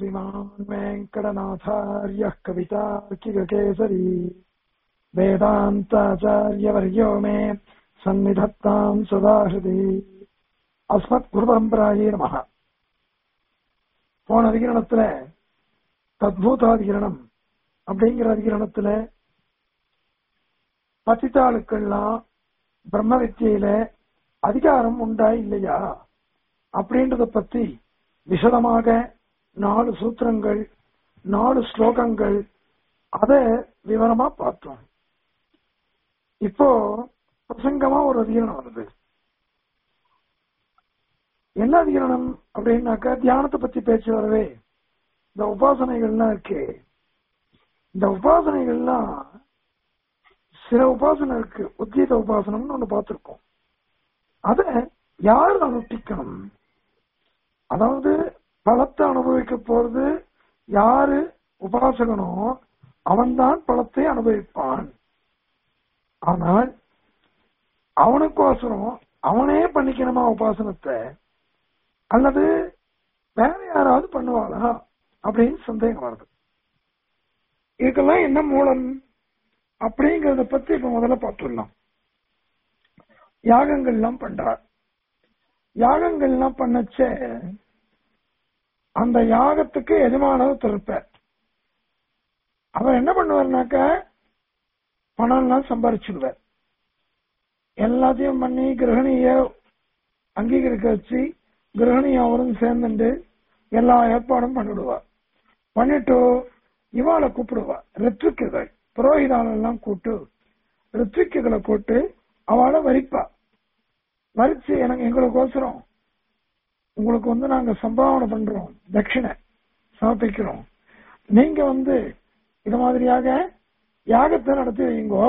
श्रीमान् वेङ्कटनाथार्यः कवितार्किककेसरी वेदान्ताचार्यवर्यो मे सन्निधत्ताम् सदा हृदि அஸ்மத்குருபரம்பராயே நமக போன அதிகரணத்துல தத்பூதாதிகரணம் அப்படிங்கிற அதிகரணத்துல பத்தித்தாளுக்கெல்லாம் பிரம்ம வித்தியில அதிகாரம் உண்டா இல்லையா அப்படின்றத பத்தி விசதமாக நாலு சூத்திரங்கள் நாலு ஸ்லோகங்கள் அத விவரமா பார்த்தோம் இப்போ பிரசங்கமா ஒரு அதிகரணம் வருது என்ன அதிகரணம் அப்படின்னாக்கா தியானத்தை பத்தி பேச்சு வரவே இந்த உபாசனைகள்லாம் இருக்கு இந்த உபாசனைகள்லாம் சில உபாசனை இருக்கு உத்தீத உபாசனம்னு ஒண்ணு பார்த்திருக்கோம் அத யார் அனுஷ்டிக்கணும் அதாவது பலத்தை அனுபவிக்க போறது யாரு உபாசகனோ அவன்தான் பலத்தை அனுபவிப்பான் ஆனால் அவனுக்கோசரம் அவனே பண்ணிக்கணுமா உபாசனத்தை அல்லது வேற யாராவது பண்ணுவாளா அப்படின்னு சந்தேகம் வருது இதுக்கெல்லாம் என்ன மூலம் அப்படிங்கறத பத்தி இப்ப முதல்ல பார்த்துடலாம் யாகங்கள்லாம் பண்றார் யாகங்கள்லாம் பண்ணச்ச அந்த யாகத்துக்கு எஜமானவர் திருப்பார் அவர் என்ன பண்ணுவார்னாக்க பணம்லாம் சம்பாரிச்சுடுவார் எல்லாத்தையும் பண்ணி கிரகணிய அங்கீகரிக்க வச்சு கிரகணி அவரும் சேர்ந்துட்டு எல்லா ஏற்பாடும் பண்ணிடுவா பண்ணிட்டு இவாளை கூப்பிடுவா ரித்விக்குகள் புரோகிதாலெல்லாம் கூட்டு ரித்விக்குகளை கூட்டு அவளை வரிப்பா வரிச்சு எனக்கு எங்களுக்கோசரம் உங்களுக்கு வந்து நாங்க சம்பாவனை பண்றோம் தட்சிணை சமர்ப்பிக்கிறோம் நீங்க வந்து இது மாதிரியாக யாகத்தை நடத்தி வைங்கோ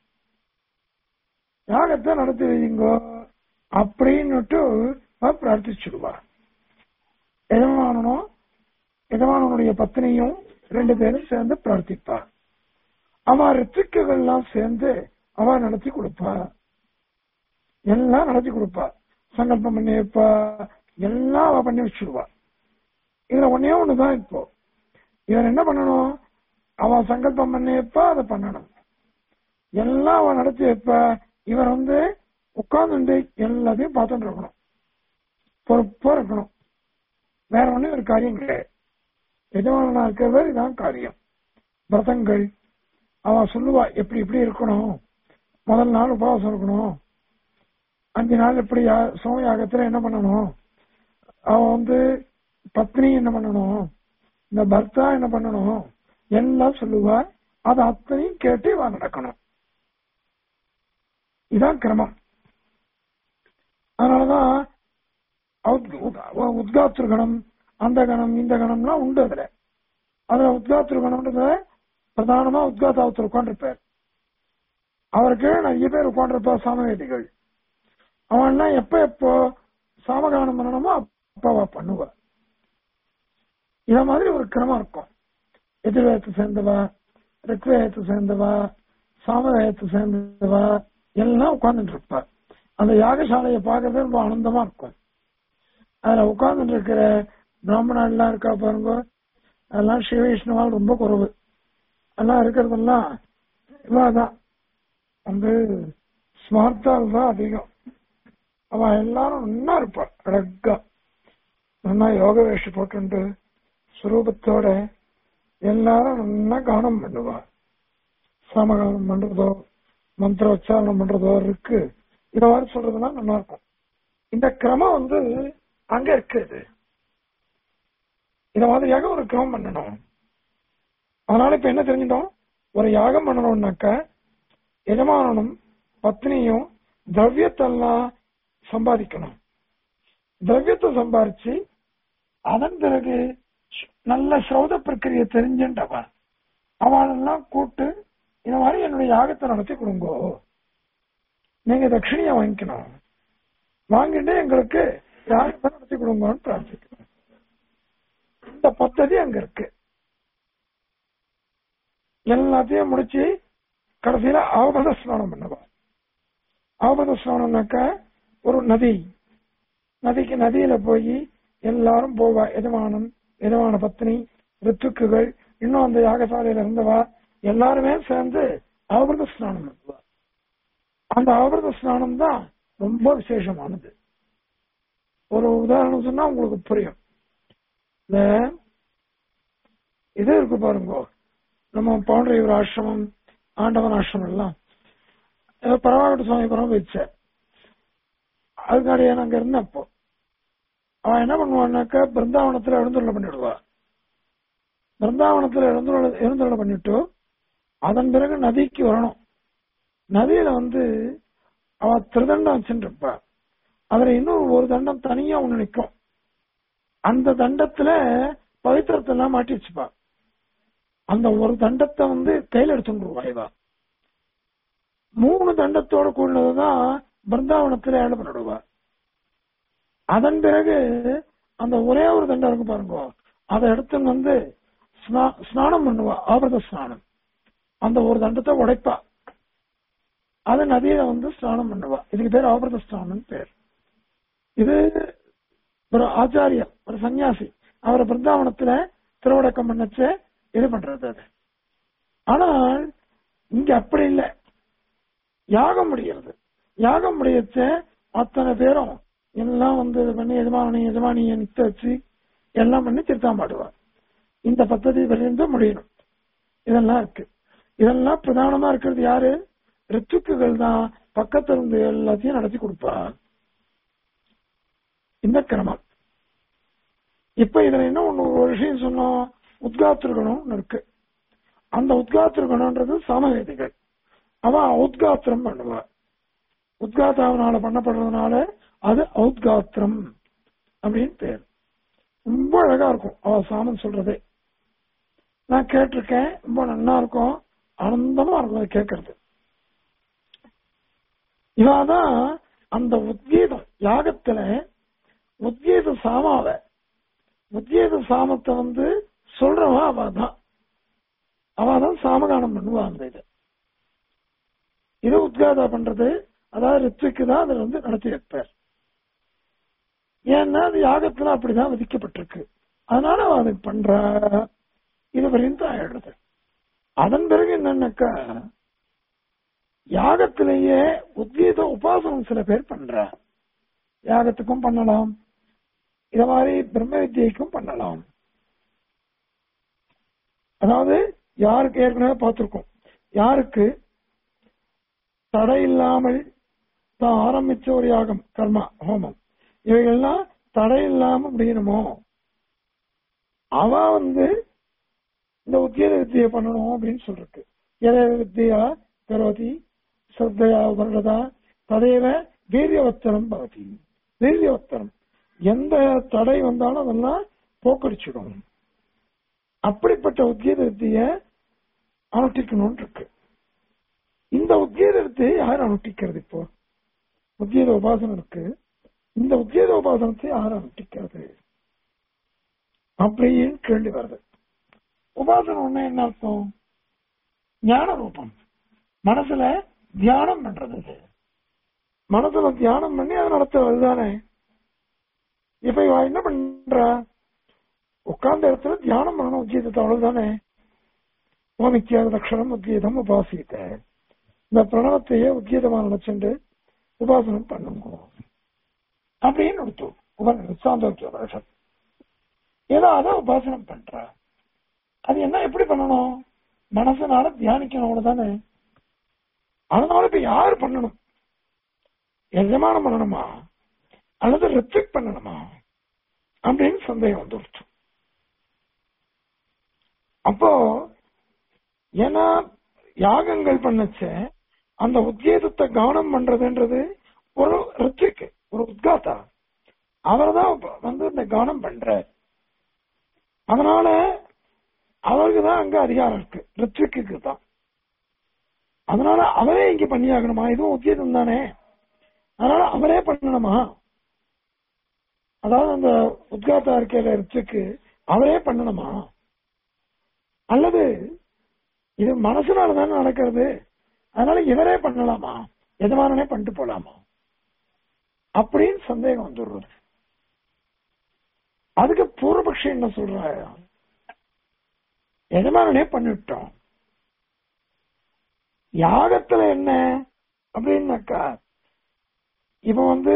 யாகத்தை நடத்தி வைங்கோ அப்படின்னுட்டு பிரார்த்திச்சுடுவா எஜமானனும் எஜமானனுடைய பத்னியும் ரெண்டு பேரும் சேர்ந்து பிரார்த்திப்பா அவ ரித்துக்குகள் எல்லாம் சேர்ந்து அவ நடத்தி கொடுப்பா எல்லாம் நடத்தி கொடுப்பா சங்கல்பம் பண்ணி வைப்பா எல்லாம் அவ பண்ணி வச்சுடுவா இதுல ஒன்னே ஒண்ணுதான் இப்போ இவர் என்ன பண்ணணும் அவ சங்கல்பம் பண்ணி வைப்பா அதை பண்ணணும் எல்லாம் அவ நடத்தி வைப்பா இவர் வந்து உட்கார்ந்து எல்லாத்தையும் பார்த்துட்டு இருக்கணும் பொறுப்பா இருக்கணும் வேற ஒண்ணும் ஒரு காரியம் கிடையாது எஜமானா இருக்கிறவர் இதான் காரியம் விரதங்கள் அவ சொல்லுவா எப்படி எப்படி இருக்கணும் முதல் நாள் உபவாசம் இருக்கணும் அஞ்சு நாள் எப்படி சோமயாகத்துல என்ன பண்ணணும் அவ வந்து பத்னி என்ன பண்ணணும் இந்த பர்த்தா என்ன பண்ணணும் எல்லாம் சொல்லுவா அது அத்தனையும் கேட்டு இவ நடக்கணும் இதான் கிரமம் அதனாலதான் உத்காத்திரு கணம் அந்த கணம் இந்த கணம்லாம் உண்டு அதுல அதுல உத்காத்திரு கணம்ன்றத பிரதானமா உத்காத்தாவத்தர் உட்காந்துருப்பார் அவருக்கு நிறைய பேர் உட்காந்துருப்பார் சாமவேதிகள் அவன்லாம் எப்ப எப்போ சாமகானம் பண்ணணுமோ அப்ப பண்ணுவா இத மாதிரி ஒரு கிரமம் இருக்கும் எதிர்வேதத்தை சேர்ந்தவா ரிக்வேதத்தை சேர்ந்தவா சாமவேதத்தை சேர்ந்தவா எல்லாம் உட்கார்ந்துட்டு இருப்பா அந்த யாகசாலையை பார்க்கறது ரொம்ப ஆனந்தமா இருக்கும் அதுல உட்கார்ந்துட்டு இருக்கிற பிராமணன் எல்லாம் இருக்கா பாருங்க அதெல்லாம் சிவ வைஷ்ணவால் ரொம்ப குறைவு எல்லாம் இருக்கிறதெல்லாம் இவாதான் வந்து ஸ்மார்த்தால் தான் அதிகம் அவன் எல்லாரும் நல்லா இருப்பா அழகா நல்லா யோக வேஷம் போட்டு சுரூபத்தோட எல்லாரும் நல்லா கவனம் பண்ணுவா சமகானம் பண்றதோ மந்திர உச்சாரணம் பண்றதோ இருக்கு இத மாதிரி சொல்றதுலாம் நல்லா இருக்கும் இந்த கிரமம் வந்து அங்க இருக்குது இத மாதிரியாக ஒரு கிரமம் பண்ணணும் அதனால இப்ப என்ன தெரிஞ்சிட்டோம் ஒரு யாகம் பண்ணணும்னாக்க எஜமானனும் பத்னியும் திரவியத்தெல்லாம் சம்பாதிக்கணும் திரவியத்தை சம்பாதிச்சு அதன் பிறகு நல்ல சௌத பிரக்கிரிய தெரிஞ்சுட்டவன் அவளெல்லாம் கூட்டு இந்த மாதிரி என்னுடைய யாகத்தை நடத்தி கொடுங்கோ நீங்க தட்சிணியா வாங்கிக்கணும் வாங்கிட்டு எங்களுக்கு யாகத்தை நடத்தி கொடுங்கன்னு பிரார்த்திக்கணும் இந்த பദ്ധதி அங்க இருக்கு எல்லாத்தையும் முடிச்சு கடைசியில அவபத ஸ்நானம் பண்ணுவா அவபத ஸ்நானம்னாக்க ஒரு நதி நதிக்கு நதியில போய் எல்லாரும் போவா எஜமானம் எதுவான பத்னி ரித்துக்குகள் இன்னும் அந்த யாகசாலையில இருந்தவா எல்லாருமே சேர்ந்து அவபிரத ஸ்நானம் பண்ணுவா அந்த அவபிரத ஸ்நானம் தான் ரொம்ப விசேஷமானது ஒரு உதாரணம் சொன்னா உங்களுக்கு புரியும் இந்த இது இருக்கு பாருங்க நம்ம பவுண்டரியூர் ஆசிரமம் ஆண்டவன் ஆசிரமம் எல்லாம் பரவாகட்ட சுவாமிபுரம் வச்சேன் அதுக்காடியே நாங்க இருந்தேன் அப்போ அவன் என்ன பண்ணுவான்னாக்கா பிருந்தாவனத்துல எழுந்துள்ள பண்ணிடுவா பிருந்தாவனத்துல எழுந்துள்ள எழுந்துள்ள பண்ணிட்டு அதன் பிறகு நதிக்கு வரணும் நதியில வந்து அவ திருதண்டம் வச்சுட்டு இருப்பா அதுல இன்னும் ஒரு தண்டம் தனியா ஒண்ணு நிக்கும் அந்த தண்டத்துல பவித்திரத்தை எல்லாம் மாட்டி வச்சுப்பா அந்த ஒரு தண்டத்தை வந்து கையில எடுத்துருவா இவா மூணு தண்டத்தோட கூடினதுதான் பிருந்தாவனத்துல ஏழு பண்ணிடுவா அதன் பிறகு அந்த ஒரே ஒரு தண்டம் இருக்கு பாருங்க அதை எடுத்துன்னு வந்து ஸ்நா- ஸ்நானம் பண்ணுவா ஆபிரத ஸ்நானம் அந்த ஒரு தண்டத்தை உடைப்பா அது நதியில வந்து ஸ்நானம் பண்ணுவா இதுக்கு பேர் ஆபிரத ஸ்நானம் பேர் இது ஒரு ஆச்சாரியர் ஒரு சன்னியாசி அவரை பிருந்தாவனத்துல திருவடக்கம் பண்ணச்சு இது பண்றது அது ஆனால் இங்க அப்படி இல்லை யாகம் முடிகிறது யாகம் முடியச்ச அத்தனை பேரும் எல்லாம் வந்து இது பண்ணி எஜமானி எஜமானியை நிக்க வச்சு எல்லாம் பண்ணி திருத்தாம் பாடுவார் இந்த பദ്ധதி விரைந்து முடியணும் இதெல்லாம் இருக்கு இதெல்லாம் பிரதானமா இருக்கிறது யாரு ரித்துக்குகள் தான் பக்கத்துல இருந்து எல்லாத்தையும் நடத்தி கொடுப்பா இந்த கிரமம் இப்ப இதுல என்ன ஒண்ணு ஒரு விஷயம் சொன்னோம் உத்காத்திருக்கணும் இருக்கு அந்த உத்காத்திருக்கணும்ன்றது சமவேதிகள் அவன் ஔத்காத்திரம் பண்ணுவா உத்காத்தாவனால பண்ணப்படுறதுனால அது ஔத்காத்திரம் அப்படின்னு பேர் ரொம்ப அழகா இருக்கும் அவ சாமன் சொல்றதே நான் கேட்டிருக்கேன் ரொம்ப நல்லா இருக்கும் ஆனந்தமா இருக்கும் அதை கேட்கறது இவாதான் அந்த உத்கீதம் யாகத்துல உத்கீத சாமாவ உத்கீத சாமத்தை வந்து சொல்றவா அவ தான் அவ தான் சாமகானம் பண்ணுவா அந்த இது இது உத்காதா பண்றது அதாவது ரித்விக்கு தான் அதுல வந்து நடத்தி வைப்பார் ஏன்னா அது யாகத்துல அப்படிதான் விதிக்கப்பட்டிருக்கு அதனால அவ அதை பண்றா இது வரையும் தான் ஆயிடுறது அதன் பிறகு என்னன்னாக்கா யாகத்திலேயே உத்கீத உபாசனம் சில பேர் பண்றா யாகத்துக்கும் பண்ணலாம் இத மாதிரி பிரம்ம வித்தியைக்கும் பண்ணலாம் அதாவது யாருக்கு ஏற்கனவே பார்த்திருக்கோம் யாருக்கு தடை இல்லாமல் தான் ஆரம்பிச்ச ஒரு யாகம் கர்மா ஹோமம் இவைகள்லாம் தடை இல்லாம முடியணுமோ அவ வந்து இந்த உத்தியோக வித்தியை பண்ணணும் அப்படின்னு சொல்லிருக்கு எதை வித்தியா கரோதி ஸ்ரத்தையா வருடதா ததைவ வீரியவத்தரம் பவதி வீரியவத்தரம் எந்த தடை வந்தாலும் அதெல்லாம் போக்கடிச்சிடும் அப்படிப்பட்ட உத்தியோக வித்திய அனுஷ்டிக்கணும்னு இருக்கு இந்த உத்தியோகத்தை யார் அனுஷ்டிக்கிறது இப்போ உத்தியோக உபாசனம் இருக்கு இந்த உத்தியோக உபாசனத்தை யார் அனுஷ்டிக்கிறது அப்படின்னு கேள்வி வருது உபாசனம் ஒண்ணு என்ன அர்த்தம் ஞான ரூபம் மனசுல தியானம் பண்றது இது. மனசுல தியானம் பண்ணி அதை நடத்துறது தானே இப்ப இவ என்ன பண்றா உட்கார்ந்த இடத்துல தியானம் பண்ணணும் உத்தியத்தை அவ்வளவுதானே ஓமித்தியாக தட்சணம் உத்தியதம் உபாசித்த இந்த பிரணவத்தையே உத்தியதமா நினைச்சுண்டு உபாசனம் பண்ணுங்க அப்படின்னு எடுத்தோம் உப- சாந்தோக்கிய உபனிஷத் ஏதோ அதை உபாசனம் பண்ற அது என்ன எப்படி பண்ணணும் மனசனால தியானிக்கணும் தானே அதனால இப்ப யார் பண்ணணும் எஜமானம் பண்ணணுமா அல்லது ரித்விக் பண்ணணுமா அப்படின்னு சந்தேகம் வந்துருச்சு அப்போ ஏன்னா யாகங்கள் பண்ணச்ச அந்த உத்கீதத்தை கவனம் பண்றதுன்றது ஒரு ரித்விக் ஒரு உத்காத்தா அவர்தான் வந்து இந்த கவனம் பண்றார் அதனால அவருக்கு தான் அங்க அதிகாரம் இருக்கு ரித்விக்கு தான் அதனால அவரே இங்க பண்ணியாகணுமா இதுவும் உத்தியோகம் தானே அதனால அவரே பண்ணணுமா அதாவது அந்த உத்காத்தா இருக்கையில ரித்விக்கு அவரே பண்ணணுமா அல்லது இது மனசுனால தானே நடக்கிறது அதனால இவரே பண்ணலாமா எஜமானனே பண்ணிட்டு போலாமா அப்படின்னு சந்தேகம் வந்துடுறது அதுக்கு பூர்வபக்ஷ பூர்வபக்ஷி என்ன சொல்றாரு எஜமானனே பண்ணிவிட்டோம் யாகத்துல என்ன அப்படின்னாக்கா இப்ப வந்து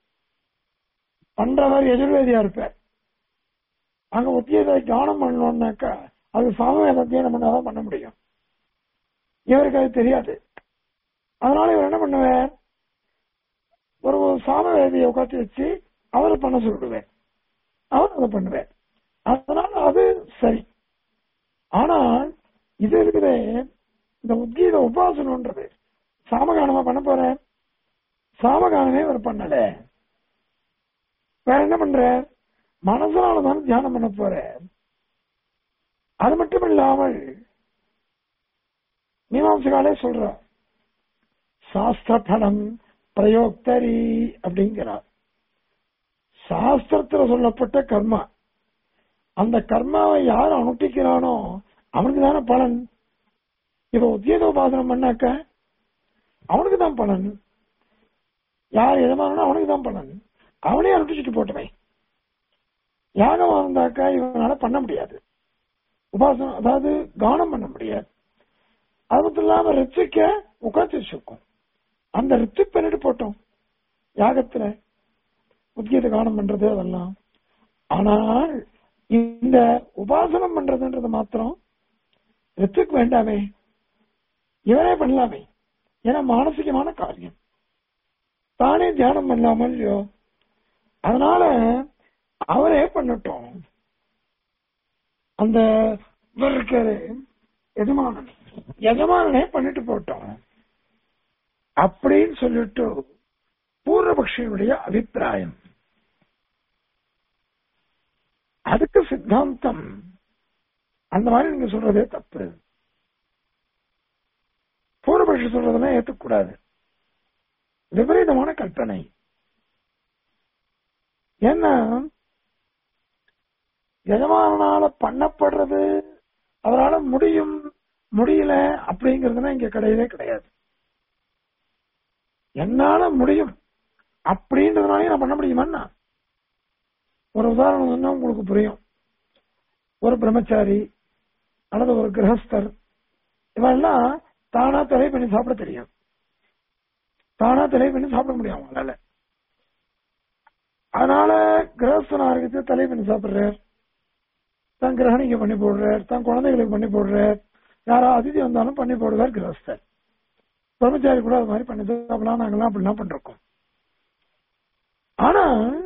பண்றவர் எதிர்வேதியா இருப்பார் அங்க உத்தியதை கவனம் பண்ணணும்னாக்கா அது சாமவேதத்தையும் நம்ம தான் பண்ண முடியும் இவருக்கு அது தெரியாது அதனால இவர் என்ன பண்ணுவார் ஒரு சாமவேதியை உட்காந்து வச்சு அவரை பண்ண சொல்லிடுவேன் அவர் அதை பண்ணுவார் அதனால அது சரி ஆனால் இது இருக்குது இந்த உத்கீத உபாசனம்ன்றது சாமகானமா பண்ண போறேன் சாமகானமே இவர் பண்ணல வேற என்ன பண்ற மனசனாலதான் தியானம் பண்ண போற அது மட்டும் இல்லாமல் மீமாம்சகாலே சொல்ற சாஸ்திர பலம் பிரயோக்தரி அப்படிங்கிறார் சாஸ்திரத்துல சொல்லப்பட்ட கர்மா அந்த கர்மாவை யார் அனுஷ்டிக்கிறானோ அவனுக்கு தானே பலன் இப்ப உத்தியோக உபாசனம் பண்ணாக்க அவனுக்கு தான் பலன் யார் எதமானா அவனுக்கு தான் பலன் அவனே அனுப்பிச்சுட்டு போட்டவை யாகம் இருந்தாக்கா இவனால பண்ண முடியாது உபாசனம் அதாவது கானம் பண்ண முடியாது அது மட்டும் இல்லாம ரித்துக்க உட்காந்து வச்சிருக்கோம் அந்த ரித்து பண்ணிட்டு போட்டோம் யாகத்துல உத்கீத கானம் பண்றது அதெல்லாம் ஆனால் இந்த உபாசனம் பண்றதுன்றது மாத்திரம் ரித்துக்கு வேண்டாமே இவனே பண்ணலாமே ஏன்னா மானசிகமான காரியம் தானே தியானம் பண்ணலாமல் இல்லையோ அதனால அவரே பண்ணட்டும் அந்த இவர் இருக்காரு எஜமானன் எஜமானனே பண்ணிட்டு போட்டோம் அப்படின்னு சொல்லிட்டு பூர்வபக்ஷியுடைய அபிப்பிராயம் அதுக்கு சித்தாந்தம் அந்த மாதிரி நீங்க சொல்றதே தப்பு பூர்வபக்ஷி சொல்றதெல்லாம் ஏத்துக்கூடாது விபரீதமான கற்பனை ஏன்னா எஜமானால பண்ணப்படுறது அவரால முடியும் முடியல அப்படிங்கறதுனா இங்க கிடையவே கிடையாது என்னால முடியும் அப்படின்றதுனாலே நான் பண்ண முடியுமான்னா ஒரு உதாரணம் சொன்னா உங்களுக்கு புரியும் ஒரு பிரம்மச்சாரி அல்லது ஒரு கிரகஸ்தர் இவெல்லாம் தானா தலை பண்ணி சாப்பிட தெரியும் தானா தலை பண்ணி சாப்பிட முடியும் அவங்களால அதனால கிரகஸ்தனா இருக்கிறது தலை பண்ணி சாப்பிடுறார் தன் கிரகணிக்கு பண்ணி போடுறார் தன் குழந்தைகளுக்கு பண்ணி போடுறார் யாரோ அதிதி வந்தாலும் பண்ணி போடுவார் கிரகஸ்தர் பிரம்மச்சாரி கூட அது மாதிரி பண்ணி சாப்பிடலாம் நாங்கெல்லாம் அப்படிலாம் பண்றோம் ஆனா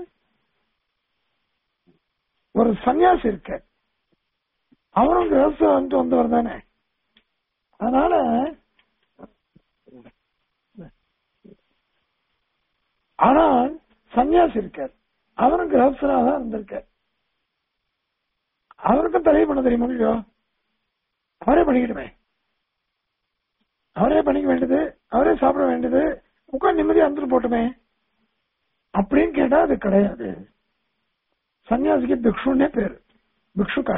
ஒரு சன்னியாசி இருக்க அவரும் கிரகஸ்தர் வந்துட்டு வந்தவர் தானே அதனால ஆனால் சன்னியாசி இருக்கார் அவரும் கிரகஸ்தராக தான் இருந்திருக்கார் அவருக்கும் தடை பண்ண தெரியுமா இல்லையோ அவரே பண்ணிக்கிட்டுமே அவரே பண்ணிக்க வேண்டியது அவரே சாப்பிட வேண்டியது உட்காந்து நிம்மதியா இருந்துட்டு போட்டுமே அப்படின்னு கேட்டா அது கிடையாது சன்னியாசிக்கு பிக்ஷுன்னே பேரு பிக்ஷுக்கா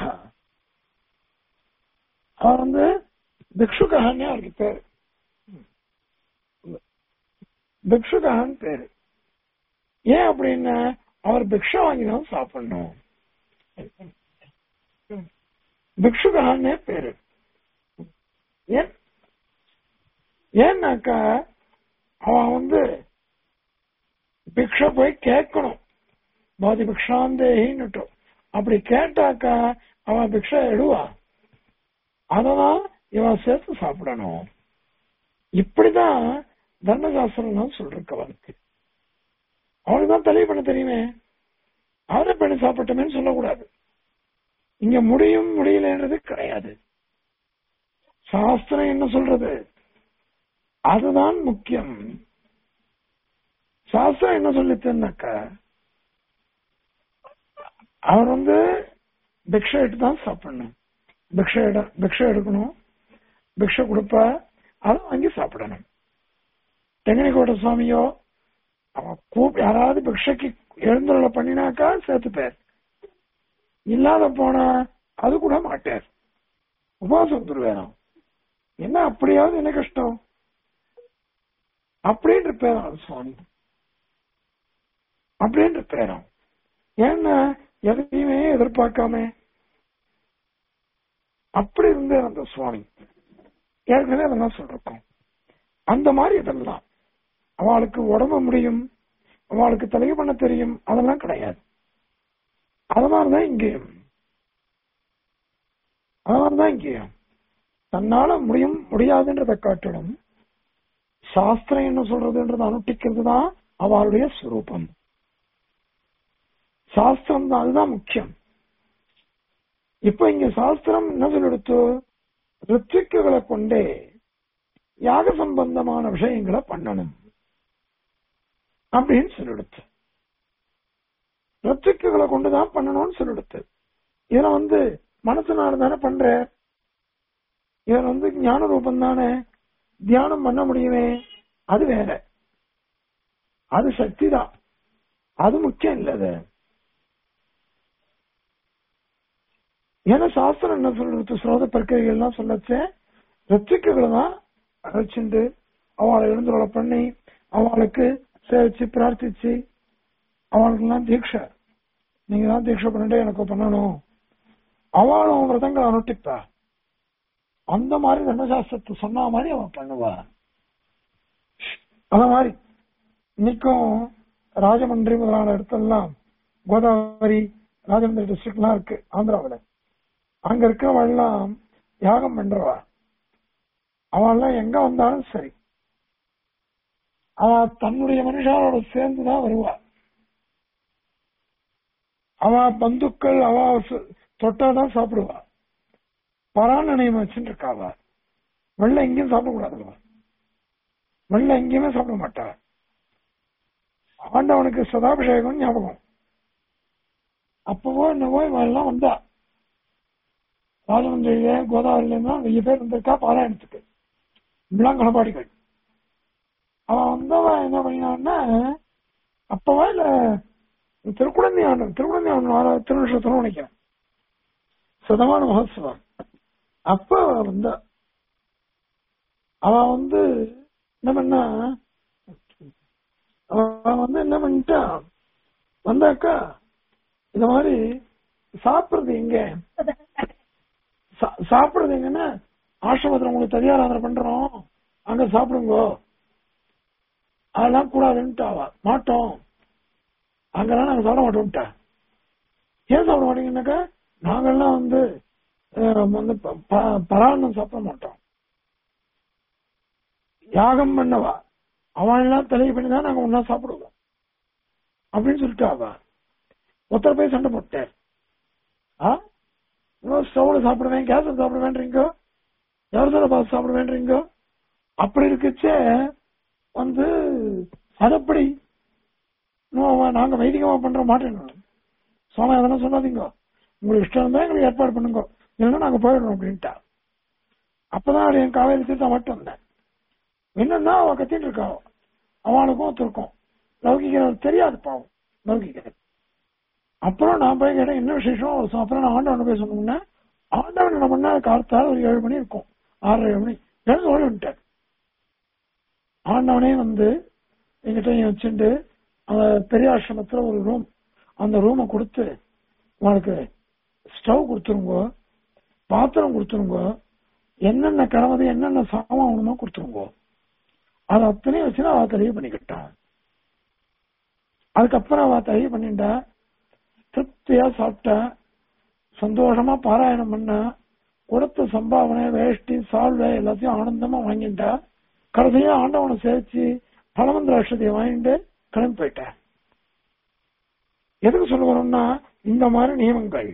அவர் வந்து பிக்ஷுகான்னே அவருக்கு பேரு பிக்ஷுகான்னு பேரு ஏன் அப்படின்னா அவர் பிக்ஷா வாங்கி தான் சாப்பிடணும் பிக்ஷுகான்னே பேரு ஏன் ஏன்னாக்கா அவன் வந்து பிக்ஷ போய் கேட்கணும் பாதி பிக்ஷாந்தேகின்னுட்டு அப்படி கேட்டாக்கா அவன் பிக்ஷா எடுவா அததான் இவன் சேர்த்து சாப்பிடணும் இப்படிதான் தர்மசாஸ்திரம் சொல்றக்கு அவனுக்கு அவனுக்கு தான் தெளிவு பண்ண தெரியுமே அவரை பண்ணி சாப்பிட்டமேன்னு சொல்லக்கூடாது இங்க முடியும் முடியலன்றது கிடையாது சாஸ்திரம் என்ன சொல்றது அதுதான் முக்கியம் சாஸ்திரம் என்ன சொல்லிச்சுன்னாக்கா அவர் வந்து பிக்ஷை எடுத்து தான் சாப்பிடணும் பிக்ஷை எட பிக்ஷை எடுக்கணும் பிக்ஷை கொடுப்பா அதை வாங்கி சாப்பிடணும் தெங்கனிக்கோட்டை சுவாமியோ அவன் கூப் யாராவது பிக்ஷைக்கு எழுந்துள்ள பண்ணினாக்கா சேர்த்துப்பார் இல்லாத போனா அது கூட மாட்டார் உபவாசம் துருவேணும் என்ன அப்படியாவது என்ன கஷ்டம் அப்படின்னு இருப்பேன் சுவாமி அப்படின்னு இருப்பேன் ஏன்னா எதையுமே எதிர்பார்க்காம அப்படி இருந்த அந்த சுவாமி ஏற்கனவே அதெல்லாம் சொல்றோம் அந்த மாதிரி இதெல்லாம் அவளுக்கு உடம்பு முடியும் அவளுக்கு தலைவு பண்ண தெரியும் அதெல்லாம் கிடையாது அது மாதிரிதான் இங்கேயும் அது மாதிரிதான் இங்கேயும் தன்னால முடியும் முடியாதுன்றதை காட்டிலும் சாஸ்திரம் என்ன சொல்றதுன்றதை அனுஷ்டிக்கிறது தான் அவளுடைய ஸ்வரூபம் சாஸ்திரம் தான் அதுதான் முக்கியம் இப்ப இங்க சாஸ்திரம் என்ன சொல்லிடுத்து ரித்துக்குகளை கொண்டே யாக சம்பந்தமான விஷயங்களை பண்ணணும் அப்படின்னு சொல்லிடுத்து ரித்துக்குகளை கொண்டுதான் பண்ணணும்னு சொல்லிடுத்து இதுல வந்து மனசுனால தானே பண்ற இதுல வந்து ஞான ரூபம் தானே தியானம் பண்ண முடியுமே அது வேற அது சக்தி தான் அது முக்கியம் இல்ல அது ஏன்னா சாஸ்திரம் என்ன சொல்றது ஸ்ரோத பிரக்கிரிகள் எல்லாம் சொல்லச்சே ரத்திக்குகளை தான் அழைச்சிண்டு அவளை எழுந்துள்ள பண்ணி அவளுக்கு சேவிச்சு பிரார்த்திச்சு அவளுக்கு எல்லாம் தீட்சை நீங்க தான் தீட்சை பண்ணிட்டு எனக்கு பண்ணணும் அவளும் விரதங்களை அனுட்டிப்பா அந்த மாதிரி தர்மசாஸ்திரத்தை சொன்ன மாதிரி அவன் பண்ணுவா அந்த மாதிரி இன்னைக்கும் ராஜமன்றி முதலான இடத்தெல்லாம் கோதாவரி ராஜமந்திரி டிஸ்ட்ரிக்ட்லாம் இருக்கு ஆந்திராவில் அங்க இருக்கிறவெல்லாம் யாகம் பண்றவா அவெல்லாம் எங்க வந்தாலும் சரி அவ தன்னுடைய மனுஷாரோட சேர்ந்துதான் வருவா அவ பந்துக்கள் அவ சு- தொட்டாதான் சாப்பிடுவா பரான் நினைவு வச்சுட்டு இருக்காவ வெள்ளை எங்கேயும் சாப்பிடக்கூடாது அவ. வெள்ளை எங்கேயுமே சாப்பிட மாட்டா ஆண்டவனுக்கு சதாபிஷேகம் ஞாபகம் அப்பவோ என்னவோ இவெல்லாம் வந்தா ராஜமந்திரியில கோதாவரியில இருந்தா வெய்ய பேர் வந்திருக்கா பாராயணத்துக்கு இப்படிலாம் களப்பாடிகள் அவன் வந்தவன் என்ன பண்ணினான்னா அப்பவா இல்ல திருக்குழந்தை ஆண்டு திருக்குழந்தை ஆண்டு திருநட்சத்திரம் நினைக்கிறேன் சதமான மகோத்சவம் அப்ப அவ வந்தா அவ வந்து என்ன பண்ணா அவன் வந்து என்ன பண்ணிட்டா வந்தாக்கா இந்த மாதிரி சாப்பிடுறது எங்க சா- சாப்பிடுறது எங்கன்னா ஆசிரமத்துல உங்களுக்கு தனியாராதனை பண்றோம் அங்க சாப்பிடுங்க அதெல்லாம் கூடாதுன்ட்டு அவ மாட்டோம் அங்கெல்லாம் நாங்க சாப்பிட மாட்டோம்ட்டா ஏன் சாப்பிட மாட்டீங்கன்னாக்கா நாங்கெல்லாம் வந்து அஹ், வந்து ப- ப- பராரணம் சாப்பிட மாட்டோம் யாகம் பண்ணவா அவன் எல்லாம் தலையை பண்ணி தான் நாங்க ஒன்னா சாப்பிடுவோம் அப்படின்னு சொல்லிட்டு அவ ஒருத்தர் போய் சண்டை போட்டார் ஆ இன்னும் ஸ்டவ்ல சாப்பிடுவேன் கேஸ்ல சாப்பிடுவேன்றீங்க எவ்வளவு பார்த்து சாப்பிடுவேன்றீங்க அப்படி இருக்குச்சே வந்து அதப்படி இன்னும் அவன் நாங்க வைதிகமா பண்ற மாட்டேன் சுவாமி அதெல்லாம் சொல்லாதீங்க உங்களுக்கு இஷ்டம் இருந்தா எங்களுக்கு ஏற்பாடு பண்ணுங்க இல்லைன்னா நாங்க போயிடுறோம் அப்படின்ட்டா அப்பதான் அது என் காவேரி தீர்த்தா மட்டும் வந்தேன் என்னன்னா அவ கத்திட்டு இருக்கா அவளுக்கும் ஒருத்தருக்கும் லௌகிக தெரியாது பாவம் லௌகிக அப்புறம் நான் போய் கேட்டேன் என்ன விசேஷம் ஒரு ச- அப்புறம் நான் ஆண்டவன் போய் சொன்னோம்னா ஆண்டவன் என்ன பண்ணா காலத்தால் ஒரு ஏழு மணி இருக்கும் ஆறரை ஏழு மணி எழுந்து ஓடி வந்துட்டார் ஆண்டவனே வந்து எங்கிட்ட வச்சுட்டு அந்த பெரிய ஆசிரமத்துல ஒரு ரூம் அந்த ரூமை கொடுத்து உனக்கு ஸ்டவ் கொடுத்துருங்க பாத்திரம் கொடுத்துருங்க என்னென்ன கிழமது என்னென்ன சாமான் வேணுமோ கொடுத்துருங்க அதை அத்தனையும் வச்சு அவ தெளிவு பண்ணிக்கிட்டான் அதுக்கப்புறம் அவ தெளிவு பண்ணிட்டா திருப்தியா சாப்பிட்டா சந்தோஷமா பாராயணம் பண்ணா கொடுத்த சம்பாவனை வேஷ்டி சால்வை எல்லாத்தையும் ஆனந்தமா வாங்கிட்டா கடைசியா ஆண்டவனை சேர்த்து பலமந்திர அக்ஷதையை வாங்கிட்டு கிளம்பி போயிட்டேன் எதுக்கு சொல்ல வரோம்னா இந்த மாதிரி நியமங்கள்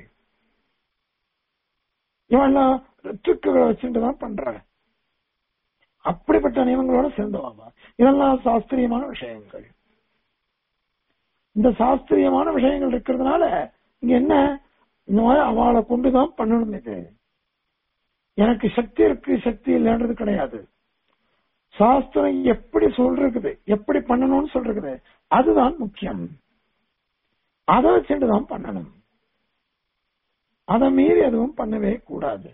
இவெல்லாம் ரித்துக்குகளை வச்சுட்டு தான் பண்றாங்க அப்படிப்பட்ட நியமங்களோட சேர்ந்தவாங்க இதெல்லாம் சாஸ்திரியமான விஷயங்கள் இந்த சாஸ்திரியமான விஷயங்கள் இருக்கிறதுனால இங்க என்ன இந்த மாதிரி அவளை கொண்டுதான் பண்ணணும் இது எனக்கு சக்தி இருக்கு சக்தி இல்லைன்றது கிடையாது சாஸ்திரம் எப்படி சொல்றது எப்படி பண்ணணும்னு சொல்றது அதுதான் முக்கியம் அதை வச்சுட்டு தான் பண்ணணும் அதை மீறி எதுவும் பண்ணவே கூடாது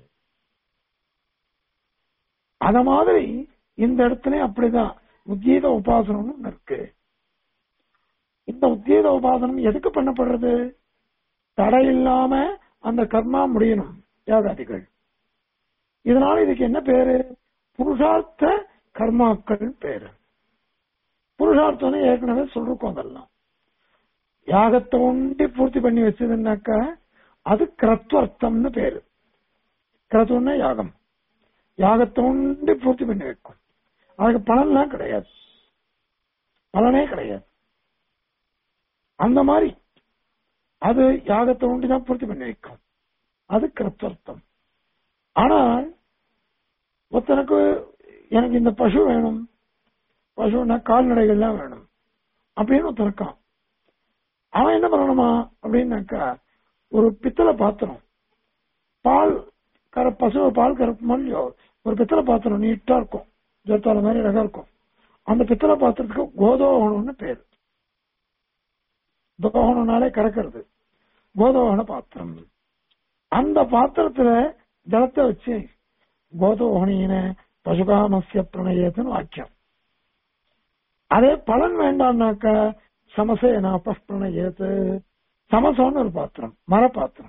அத மாதிரி இந்த இடத்துல அப்படிதான் உத்கீத உபாசனம்னு ஒண்ணு இருக்கு இந்த உத்கீத உபாசனம் எதுக்கு பண்ணப்படுறது தடை இல்லாம அந்த கர்மா முடியணும் யாகாதிகள் இதனால இதுக்கு என்ன பேரு புருஷார்த்த கர்மாக்கள் பேரு புருஷார்த்தம்னு ஏற்கனவே சொல்லிருக்கோம் அதெல்லாம் யாகத்தை ஒண்டி பூர்த்தி பண்ணி வச்சதுன்னாக்கா அது கிரத்வர்த்தம்னு பேரு கிரத்துவம்னா யாகம் யாகத்தை ஒண்டி பூர்த்தி பண்ணி வைக்கும் அதுக்கு பலன்லாம் கிடையாது பலனே கிடையாது அந்த மாதிரி அது யாகத்தை ஒண்டி தான் பூர்த்தி பண்ணி வைக்கும் அது கிரத்வர்த்தம் ஆனால் ஒருத்தனுக்கு எனக்கு இந்த பசு வேணும் பசுன்னா கால்நடைகள்லாம் வேணும் அப்படின்னு ஒருத்தனுக்கான் அவன் என்ன பண்ணணுமா அப்படின்னாக்கா ஒரு பித்தளை பாத்திரம் பால் கர பசு பால் கறப்பு இல்லையோ ஒரு பித்தளை பாத்திரம் நீட்டா இருக்கும் ஜெர்த்தால மாதிரி அழகா இருக்கும் அந்த பித்தளை பாத்திரத்துக்கு கோதோகணம்னு பேரு தோகணம்னாலே கறக்கிறது கோதோகண பாத்திரம் அந்த பாத்திரத்துல ஜலத்தை வச்சு கோதோகணியின பசுகாமசிய பிரணயத்துன்னு வாக்கியம் அதே பலன் வேண்டாம்னாக்கா சமசேனா பிரணயத்து சமசம்னு ஒரு பாத்திரம் மரப்பாத்திரம்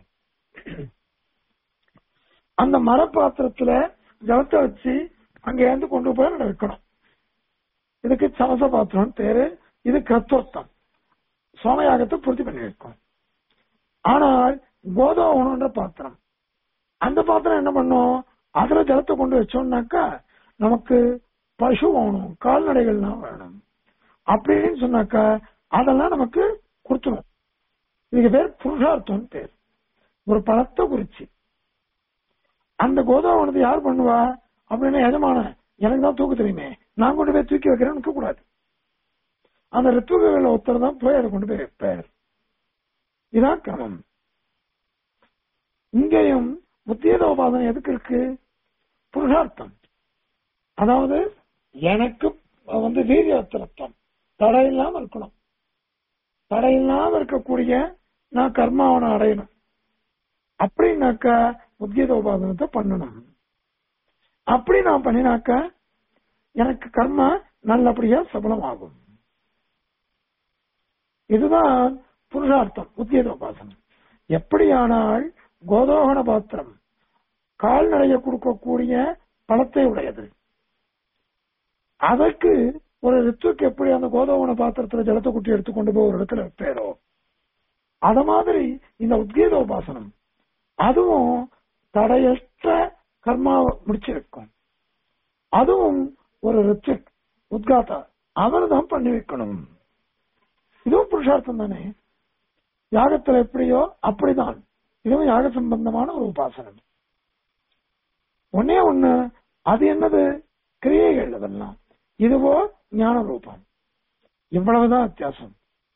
அந்த மரப்பாத்திரத்துல ஜலத்தை வச்சு அங்க இருந்து கொண்டு போய் நட வைக்கணும் இதுக்கு சமச பாத்திரம் பேரு இது கிரத்வர்த்தம் சோமயாகத்தை பூர்த்தி பண்ணி வைக்கும் ஆனால் கோதோகணன்ற பாத்திரம் அந்த பாத்திரம் என்ன பண்ணும் அதுல ஜலத்தை கொண்டு வச்சோம்னாக்கா நமக்கு பசு வேணும் கால்நடைகள்லாம் வேணும் அப்படின்னு சொன்னாக்கா அதெல்லாம் நமக்கு கொடுத்துரும் இதுக்கு பேர் புருஷார்த்தம் பேர் ஒரு பழத்தை குறிச்சு அந்த கோதாவனத்தை யார் பண்ணுவா அப்படின்னு எஜமான எனக்கு தான் தூக்க தெரியுமே நான் கொண்டு போய் தூக்கி வைக்கிறேன்னு இருக்க கூடாது அந்த ரித்துகளில் ஒருத்தர் தான் போய் அதை கொண்டு போய் வைப்பார் இதான் கிரமம் இங்கேயும் உத்தேதோபாதனை எதுக்கு இருக்கு புருஷார்த்தம் அதாவது எனக்கு வந்து வீரியத்திரத்தம் தடை இல்லாம இருக்கணும் தடை இல்லாம இருக்கக்கூடிய நான் கர்மாவனை அடையணும் அப்படின்னாக்கா உத்கீதோபாதனத்தை பண்ணணும் அப்படி நான் பண்ணினாக்க எனக்கு கர்மா நல்லபடியா சபலமாகும் இதுதான் புருஷார்த்தம் உத்கீதோபாசனம் எப்படியானால் கோதோகண பாத்திரம் கால்நடைய கொடுக்கக்கூடிய பழத்தை உடையது அதற்கு ஒரு ரித்துக்கு எப்படி அந்த கோதோகண பாத்திரத்துல ஜலத்தை குட்டி எடுத்துக்கொண்டு போய் ஒரு இடத்துல வைப்பேரோ அத மாதிரி இந்த உத்கீதோபாசனம் அதுவும் தடையற்ற கர்மாவை முடிச்சு வைக்கும் அதுவும் ஒரு ரித்திக் உத்காத்தா அவர் தான் பண்ணி வைக்கணும் இதுவும் புருஷார்த்தம் தானே யாகத்துல எப்படியோ அப்படிதான் இதுவும் யாக சம்பந்தமான ஒரு உபாசனம் ஒன்னே ஒண்ணு அது என்னது கிரியைகள் அதெல்லாம் இதுவோ ஞான ரூபம் இவ்வளவுதான் வித்தியாசம்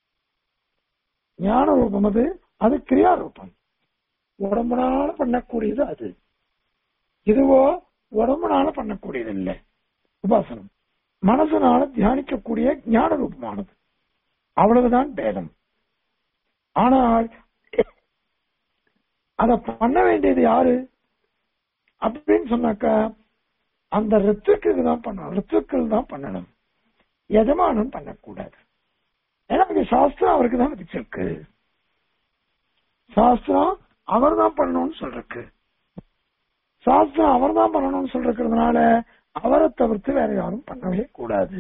ஞான ரூபம் அது அது கிரியா ரூபம் உடம்புனால பண்ணக்கூடியது அது இதுவோ உடம்புனால பண்ணக்கூடியது இல்லை உபாசனம் மனசனால தியானிக்கக்கூடிய ஞான ரூபமானது அவ்வளவுதான் பேதம் ஆனால் அத பண்ண வேண்டியது யாரு அப்படின்னு சொன்னாக்கா அந்த ரித்துக்கு தான் பண்ணணும் ரித்துக்கள் தான் பண்ணணும் எஜமானம் பண்ணக்கூடாது ஏன்னா அங்க சாஸ்திரம் அவருக்கு தான் விதிச்சிருக்கு சாஸ்திரம் அவர் தான் பண்ணணும்னு சொல்றக்கு சாஸ்திரம் அவர் தான் பண்ணணும்னு சொல்றதுனால அவரை தவிர்த்து வேற யாரும் பண்ணவே கூடாது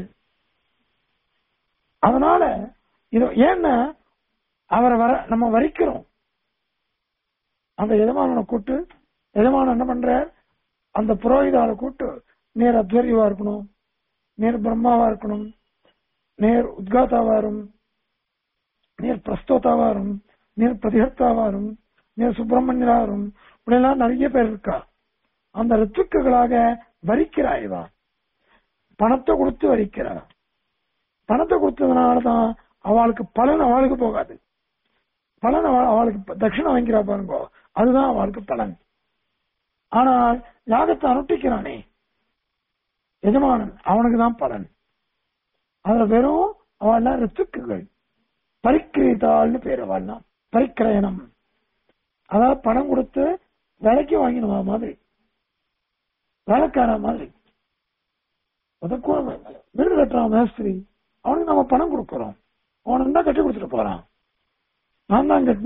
அதனால இது ஏன்னா அவரை வர நம்ம வரிக்கிறோம் அந்த எஜமானனை கூட்டு எஜமானன் என்ன பண்ற அந்த புரோகிதால கூட்டு நேர் அத்வரியவா இருக்கணும் நேர் பிரம்மாவா இருக்கணும் நேர் உத்காத்தாவா இருக்கும் நேர் பிரஸ்தோதாவா இருக்கும் நேர் பிரதிகர்த்தாவா இருக்கும் நேர் சுப்பிரமணியரா இருக்கும் இப்படியெல்லாம் நிறைய பேர் இருக்கா அந்த ரித்துக்குகளாக வரிக்கிறா இவா பணத்தை கொடுத்து வரிக்கிறா பணத்தை கொடுத்ததுனாலதான் அவளுக்கு பலன் அவளுக்கு போகாது பலன் அவ- அவளுக்கு தட்சிணம் வாங்கிறா பாருங்க அதுதான் அவளுக்கு பலன் ஆனால் யாகத்தை அனுஷ்டிக்கிறானே எஜமானன் அவனுக்கு தான் பலன் அதுல வெறும் அவள்லாம் ரித்துக்குகள் பரிக்கிரீதாள்னு பேர் அவள்லாம் பரிக்கிரயணம் அதாவது பணம் கொடுத்து விலைக்கு வாங்கினுவா மாதிரி வேலைக்கார மாதிரி அதுக்கும் வீடு கட்டுறான் மேஸ்திரி அவனுக்கு நம்ம பணம் கொடுக்கறோம் அவனுக்கு தான் கட்டி கொடுத்துட்டு போறான் நான் தான் கட்டினேன்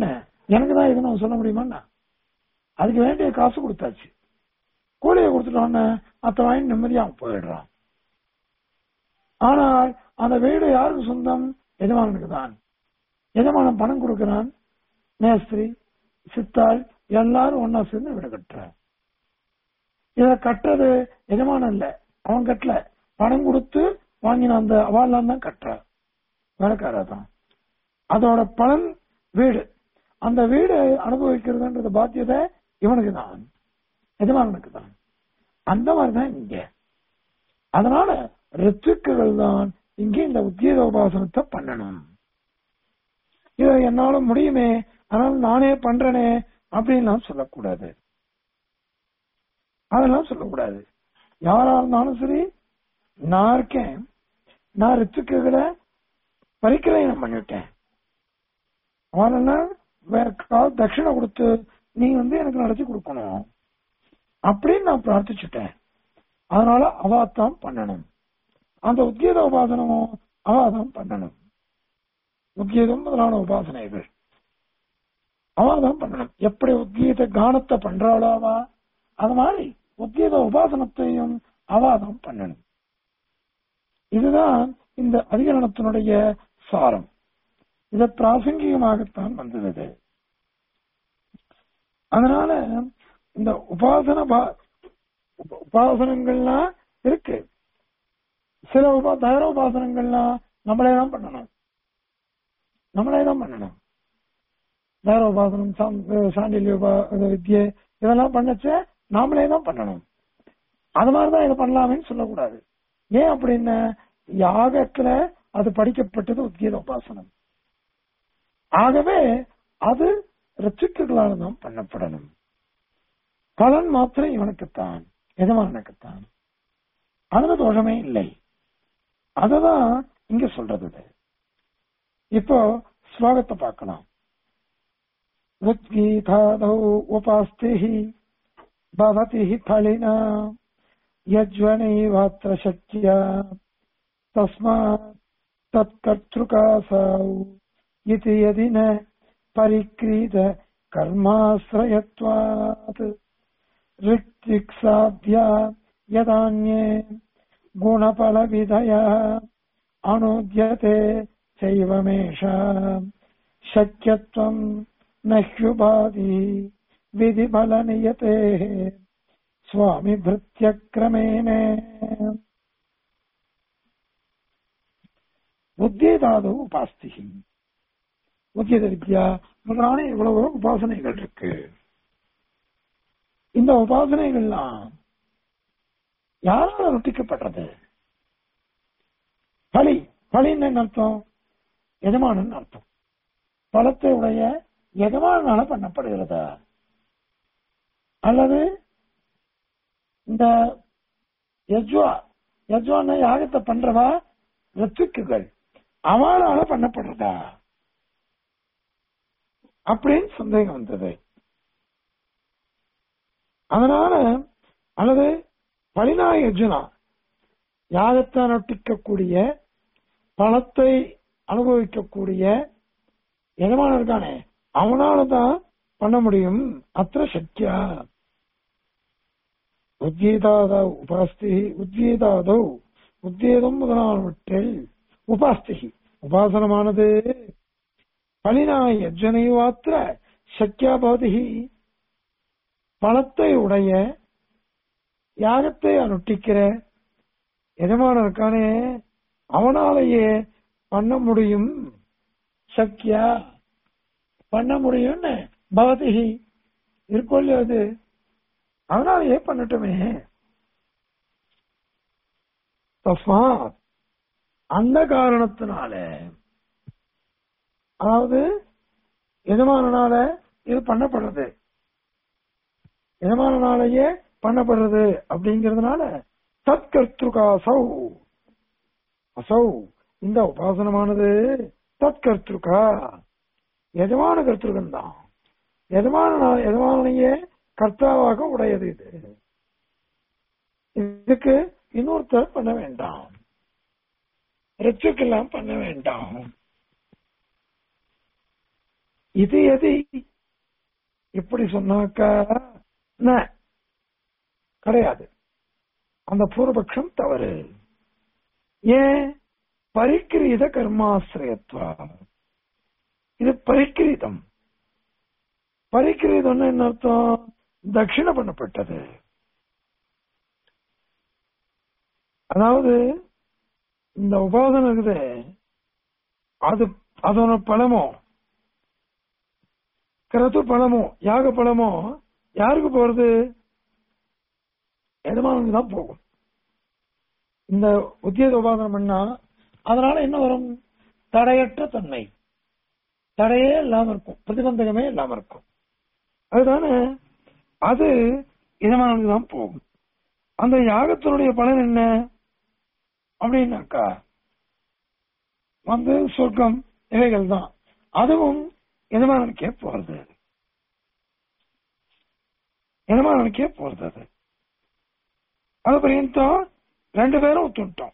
எனக்கு தான் இது நான் சொல்ல முடியுமாண்ணா அதுக்கு வேண்டிய காசு கொடுத்தாச்சு கூலியை கொடுத்துட்டோன்னு அத்த வாங்கி நிம்மதியா அவன் போயிடுறான் ஆனால் அந்த வீடு யாருக்கு சொந்தம் எஜமானனுக்கு தான் எஜமானன் பணம் கொடுக்கிறான் மேஸ்திரி சித்தாள் எல்லாரும் ஒன்னா சேர்ந்து வீடு கட்டுறான் இத கட்டுறது எஜமானம் இல்ல அவன் கட்டல பணம் கொடுத்து வாங்கின அந்த அவாலாம் தான் கட்டுறான் வேலைக்காரா தான் அதோட பலன் வீடு அந்த வீடு அனுபவிக்கிறதுன்றது பாத்தியதை இவனுக்கு தான் எஜமானனுக்கு தான் அந்த மாதிரிதான் இங்க அதனால ரித்துக்குகள் தான் இங்கே இந்த உத்கீத உபாசனத்தை பண்ணணும் இதை என்னால முடியுமே அதனால நானே பண்றேனே அப்படின்லாம் சொல்லக்கூடாது அதெல்லாம் சொல்லக்கூடாது யாரா இருந்தாலும் சரி நான் இருக்கேன் நான் ரித்துக்குகளை பரிக்கிரயணம் பண்ணிவிட்டேன் அவனெல்லாம் வேற கால் தட்சிணை கொடுத்து நீ வந்து எனக்கு நடத்தி கொடுக்கணும் அப்படின்னு நான் பிரார்த்திச்சுட்டேன் அதனால அவாத்தான் பண்ணணும் அந்த உத்கீத உபாசனமும் அவாதான் பண்ணணும் உத்கீதம் முதலான உபாசனைகள் அவாதான் பண்ணணும் எப்படி உத்கீத கானத்தை பண்றாளோ அவா அது மாதிரி உத்கீத உபாசனத்தையும் அவாதான் பண்ணணும் இதுதான் இந்த அதிகரணத்தினுடைய சாரம் இது பிராசங்கிகமாகத்தான் வந்தது அதனால இந்த உபாசன பா- உப- உபாசனங்கள்லாம் இருக்கு சில உபா தகர உபாசனங்கள்லாம் நம்மளே தான் பண்ணணும் நம்மளே தான் பண்ணணும் தகர உபாசனம் சாம்- சாண்டில்ய உபா இது வித்யை இதெல்லாம் பண்ணச்ச நாமளே தான் பண்ணணும் அது மாதிரிதான் இதை பண்ணலாமேன்னு சொல்லக்கூடாது ஏன் அப்படின்னு யாகத்துல அது படிக்கப்பட்டது உத்கீத உபாசனம் ஆகவே அது ரிச்சுக்களால் தான் பண்ணப்படணும் பலன் மாத்திரம் இவனுக்குத்தான் எஜமானனுக்குத்தான் அதுல தோஷமே இல்லை அததான் இங்க சொல்றது இது. இப்போ ஸ்லோகத்தை பார்க்கலாம் உத்கீதாதௌ உபாஸ்திஹி பவதி ஃபலினா यज्वनैवात्र शक्या तस्मात् तत्कर्तृकासौ इति यदि न परिक्रीत कर्माश्रयत्वात् ऋक्तिक्साध्या यदान्ये गुणफलविधयः अनुद्यते चैवमेषा शक्यत्वम् न ह्युपाधि विधिफलनियतेः சுவாமி பிருத்தியக்கிரமேன உத்கீதாதோ உபாஸ்திகி உத்கீத வித்யா முதலான இவ்வளவு உபாசனைகள் இருக்கு இந்த உபாசனைகள்லாம் யாரால நொட்டிக்கப்பட்டது பலி பலின்னு என்ன அர்த்தம் எஜமானன் அர்த்தம் பலத்தை உடைய எஜமானால பண்ணப்படுகிறதா அல்லது இந்த யஜ்வா யஜ்வான யாகத்தை பண்றவா ரித்துக்குகள் அவளால பண்ணப்படுறதா அப்படின்னு சந்தேகம் வந்தது அதனால அல்லது பலினாய் யஜ்னா யாகத்தை நொட்டிக்கக்கூடிய பணத்தை அனுபவிக்கக்கூடிய எஜமானம் இருக்கானே அவனால தான் பண்ண முடியும் அத்த சக்தியா உத்கீதாதௌ உபாஸ்தி உத்கீதாதௌ உத்கீதம் முதலானவற்றில் உபாஸ்தி உபாசனமானது பலினா யஜனைவாத்திர சக்கியா பவதி பணத்தை உடைய யாகத்தை அனுஷ்டிக்கிற எஜமானன் இருக்கானே அவனாலேயே பண்ண முடியும் சக்கியா பண்ண முடியும்னு பவதி இருக்கொள்ளு அது அதனாலேயே பண்ணட்டுமே தஸ்மாத் அந்த காரணத்தினால அதாவது எஜமானனால இது பண்ணப்படுறது எஜமானனாலேயே பண்ணப்படுறது அப்படிங்கறதுனால தற்கர்த்துகாசௌ அசௌ இந்த உபாசனமானது தற்கர்த்துகா எஜமான கர்த்திருகன் தான் எஜமான எஜமானையே கர்த்தாவாக உடையது இது இதுக்கு இன்னொருத்தர் பண்ண வேண்டாம் ரிச்சுக்கெல்லாம் பண்ண வேண்டாம் இது எது இப்படி சொன்னாக்கா ந, கிடையாது அந்த பூர்வபக்ஷம் தவறு ஏன் பரிக்கிரீத கர்மாசிரியத்வா இது பரிக்கிரீதம் பரிக்கிரீதம்னு என்ன அர்த்தம் தட்சிண பண்ணப்பட்டது அதாவது இந்த உபாசனம் இருக்குது அது அதோட பலமோ கிரது பலமோ யாக பலமோ யாருக்கு போறது எஜமானுக்கு தான் போகும் இந்த உத்தியோக உபாசனம் பண்ணா அதனால என்ன வரும் தடையற்ற தன்மை தடையே இல்லாம இருக்கும் பிரதிபந்தகமே இல்லாம இருக்கும் அதுதானே அது எஜமானுக்கு தான் போகும் அந்த யாகத்தினுடைய பலன் என்ன அப்படின்னாக்கா வந்து சொர்க்கம் இவைகள் தான் அதுவும் எஜமானனுக்கே போறது எஜமானனுக்கே போறது அது அது பரியந்தம் ரெண்டு பேரும் ஒத்துட்டோம்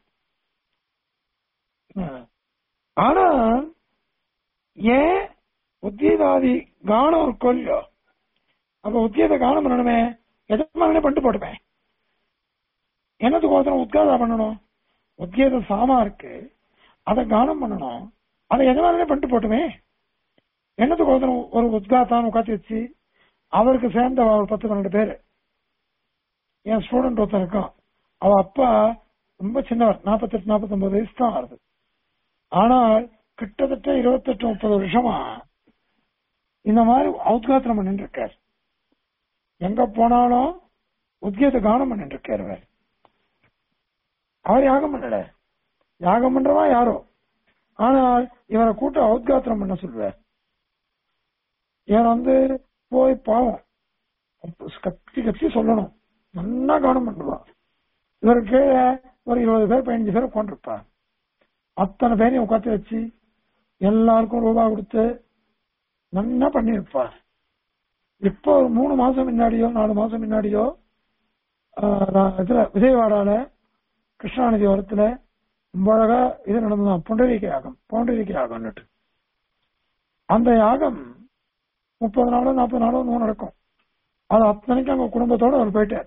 ஆனா ஏன் உத்தியதாதி கானம் ஒரு கொல்லோ அப்ப உத்தியத கானம் பண்ணணுமே எஜமானே பண்ணிட்டு போட்டுமே என்னத்துக்கு ஒருத்தர் உத்காதா பண்ணணும் உத்தியத சாமா இருக்கு அதை கானம் பண்ணணும் அதை எஜமானே பண்ணிட்டு போட்டுமே என்னத்துக்கு ஒருத்தர் ஒரு உத்காத்தான் உட்காந்து வச்சு அவருக்கு சேர்ந்த ஒரு பத்து பன்னெண்டு பேரு என் ஸ்டூடெண்ட் ஒருத்தன் இருக்கான் அவ அப்பா ரொம்ப சின்னவர் நாற்பத்தெட்டு நாற்பத்தொன்பது வயசு தான் ஆகுது ஆனால் கிட்டத்தட்ட இருபத்தெட்டு முப்பது வருஷமா இந்த மாதிரி உத்காத்திரம் பண்ணிட்டு இருக்கார் எங்க போனாலும் உத்கீத கானம் பண்ணிட்டு இருக்கார் அவர் அவர் யாகம் பண்ணல யாகம் பண்றவா யாரோ ஆனால் இவரை கூட்ட உத்காத்திரம் பண்ண சொல்லுவார் இவர் வந்து போய் பாவம் கத்தி கத்தி சொல்லணும் நல்லா கவனம் பண்ணுவா இவருக்கு கீழே ஒரு இருபது பேர் பதினஞ்சு பேர் உட்காந்துருப்பா அத்தனை பேரையும் உட்காந்து வச்சு எல்லாருக்கும் ரூபா கொடுத்து நல்லா பண்ணிருப்பா இப்போ ஒரு மூணு மாசம் முன்னாடியோ நாலு மாசம் முன்னாடியோ ஆஹ், நான் இதுல விஜயவாடால கிருஷ்ணாநதி ஓரத்துல ரொம்ப அழகா இது நடந்ததான் புண்டரீக யாகம் புண்டரீக யாகம்னுட்டு அந்த யாகம் முப்பது நாளோ நாற்பது நாளோ நூறு நடக்கும் அது அத்தனைக்கு அங்க குடும்பத்தோட அவர் போயிட்டார்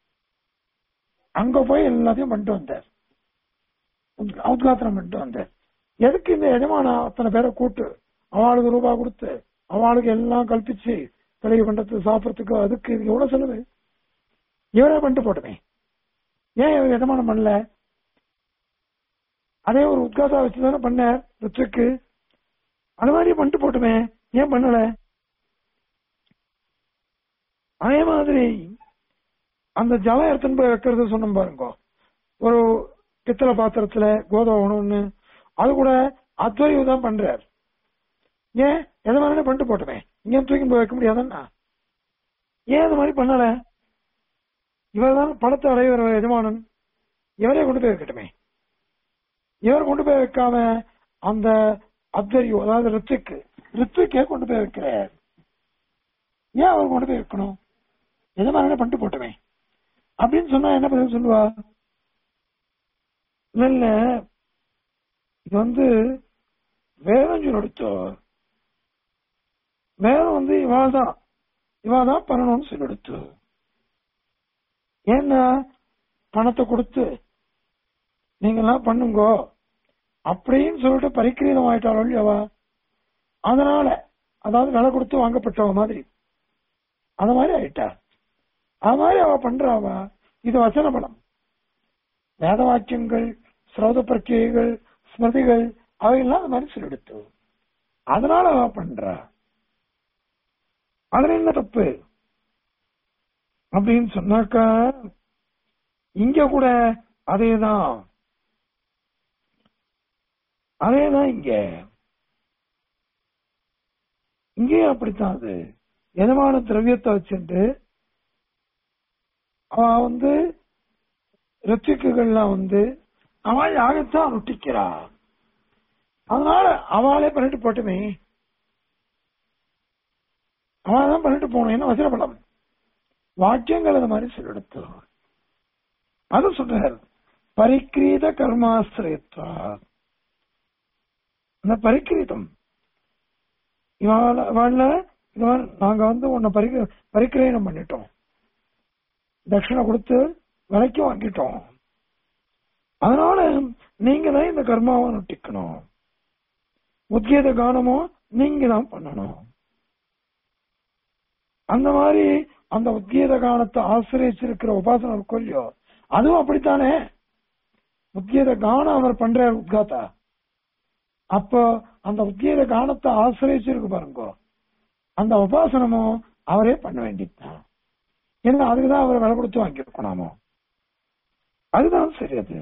அங்க போய் எல்லாத்தையும் பண்ணிட்டு வந்தார் உத்- உத்காத்திரம் பண்ணிட்டு வந்தார் எதுக்கு இந்த எஜமான அத்தனை பேரை கூட்டு அவளுக்கு ரூபா கொடுத்து அவளுக்கு எல்லாம் கல்பிச்சு தெளிவு பண்றது சாப்பிடறதுக்கு அதுக்கு இது எவ்வளவு செலவு இவரே பண்ணிட்டு போட்டுமே ஏன் இவர் எஜமானம் பண்ணல அதே ஒரு உத்காசா வச்சுதானே பண்ணார் ரித்துக்கு அது மாதிரி பண்ணிட்டு போட்டுமே ஏன் பண்ணல அதே மாதிரி அந்த ஜலம் எடுத்துன்னு போய் வைக்கிறது சொன்னோம் பாருங்க ஒரு பித்தளை பாத்திரத்துல கோதுமை உணவுன்னு அது கூட அத்வைவு தான் பண்றார் ஏன் எதை மாதிரி பண்ணிட்டு போட்டுமே இங்க தூக்கி போய் வைக்க முடியாதுன்னா ஏன் அது மாதிரி பண்ணல இவர் தான் பணத்தை அடைவர் எஜமானன் இவரே கொண்டு போய் வைக்கட்டுமே இவர் கொண்டு போய் வைக்காம அந்த அத்வரியோ அதாவது ரித்துக்கு ரித்துக்கே கொண்டு போய் வைக்கிறார் ஏன் அவர் கொண்டு போய் வைக்கணும் எஜமானே பண்ணிட்டு போட்டுமே அப்படின்னு சொன்னா என்ன பதில் சொல்லுவா இல்ல இல்ல இது வந்து வேதம் சொல்லிடுச்சோ வேதம் வந்து இவாதான் இவாதான் பண்ணணும்னு சொல்லிடுச்சு ஏன்னா பணத்தை கொடுத்து நீங்க எல்லாம் பண்ணுங்கோ அப்படின்னு சொல்லிட்டு பரிக்கிரீதம் ஆயிட்டாலும் இல்லையவா அதனால அதாவது விலை கொடுத்து வாங்கப்பட்டவ மாதிரி அந்த மாதிரி ஆயிட்டா அது மாதிரி அவ பண்றாவா இது வசன பலம் வேத வாக்கியங்கள் சிரௌத பிரக்கியைகள் ஸ்மிருதிகள் அவையெல்லாம் அது மாதிரி சொல்லிடுத்து அதனால அவ பண்றா அதுல என்ன தப்பு அப்படின்னு சொன்னாக்கா இங்க கூட அதேதான் அதேதான் இங்க இங்கேயும் அப்படித்தான் அது எதமான திரவியத்தை வச்சுட்டு அவன் வந்து ரித்திக்குகள்லாம் வந்து அவன் யாகத்தான் நொட்டிக்கிறா அதனால அவளே பண்ணிட்டு போட்டுமே அவன் தான் பண்ணிட்டு போகணும் என்ன வசனப்படம் வாக்கியங்கள் அது மாதிரி சொல்லெடுத்து அது சொல்றார் பரிக்கிரீத கர்மாசிரியத்வா அந்த பரிக்கிரீதம் இவாள இவாள்ல இந்த மாதிரி நாங்க வந்து உன்னை பரிக பரிக்கிரயணம் பண்ணிட்டோம் தட்சிணை கொடுத்து விலைக்கு வாங்கிட்டோம் அதனால நீங்க தான் இந்த கர்மாவை நொட்டிக்கணும் உத்கீத கானமும் நீங்க தான் பண்ணணும் அந்த மாதிரி அந்த உத்கீத கானத்தை ஆசிரியச்சிருக்கிற உபாசனை இருக்கும் இல்லையோ அதுவும் அப்படித்தானே உத்கீத கானம் அவர் பண்ற உத்காத்தா அப்போ அந்த உத்கீத கானத்தை ஆசிரியச்சிருக்கு பாருங்க அந்த உபாசனமும் அவரே பண்ண வேண்டியதுதான் ஏன்னா அதுக்குதான் அவர் விலை கொடுத்து வாங்கியிருக்கணுமோ அதுதான் சரி அது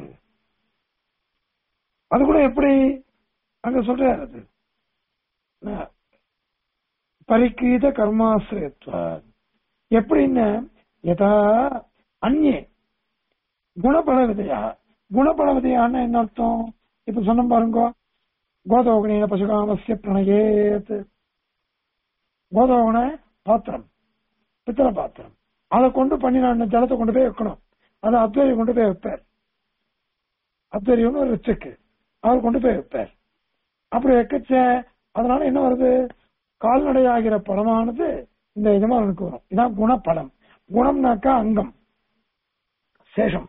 அது கூட எப்படி அங்க சொல்றாரு அது ந- பரிக்கீத கர்மாசிரியத்துவ எப்படின்னு யதா அந்நே குணபல விதையா குணபல விதையான்னு என்ன அர்த்தம் இப்ப சொன்ன பாருங்க கோதோகணின பசுகாமசிய பிரணயேத் கோதோகண பாத்திரம் பித்தளை பாத்திரம் அதை கொண்டு பண்ணி நான் ஜலத்தை கொண்டு போய் வைக்கணும் அதை அத்வரி கொண்டு போய் வைப்பார் அத்வரியம்னு ஒரு ரிச்சுக்கு அவர் கொண்டு போய் வைப்பார் அப்படி வைக்கச்ச அதனால என்ன வருது கால்நடை ஆகிற பழமானது இந்த எஜமானனுக்கு வரும் இதான் குணப்பலம் குணம்னாக்கா அங்கம் சேஷம்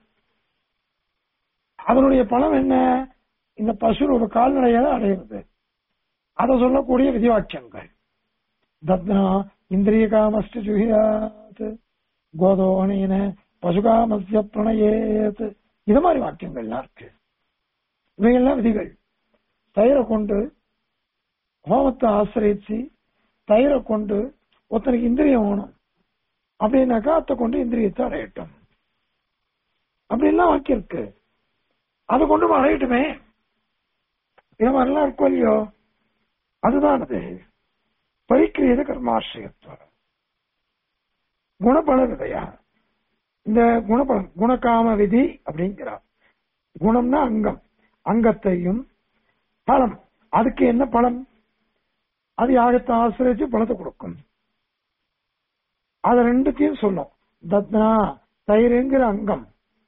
அதனுடைய பலம் என்ன இந்த பசு ஒரு கால்நடையை அடையிறது அதை சொல்லக்கூடிய விதிவாக்கியங்கள் தத்னா இந்திரிய காமஸ்ட ஜுஹியாத் கோதோகணீன பசுகாமஸ்ய பிரணயேத் இது மாதிரி வாக்கியங்கள்லாம் இருக்கு இவைகள்லாம் விதிகள் தயிரை கொண்டு ஹோமத்தை ஆசிரியச்சு தயிரை கொண்டு ஒருத்தனுக்கு இந்திரியம் வேணும் அப்படின்னாக்கா அத்தை கொண்டு இந்திரியத்தை அடையட்டும் அப்படின்லாம் வாக்கியம் இருக்கு அதை கொண்டு அடையட்டுமே இது மாதிரிலாம் இருக்கும் இல்லையோ அதுதான் அது பரிக்கிரியத கர்மாசிரியத்துவ குணபல விதையா இந்த குணபலம் குணகாம விதி அப்படிங்கிறார் குணம்னா அங்கம் அங்கத்தையும் பலம் அதுக்கு என்ன பலம் அது யாகத்தை ஆசிரியச்சு பலத்தை கொடுக்கும் அது ரெண்டுத்தையும் சொல்லும் தத்னா தயிர்ங்கிற அங்கம்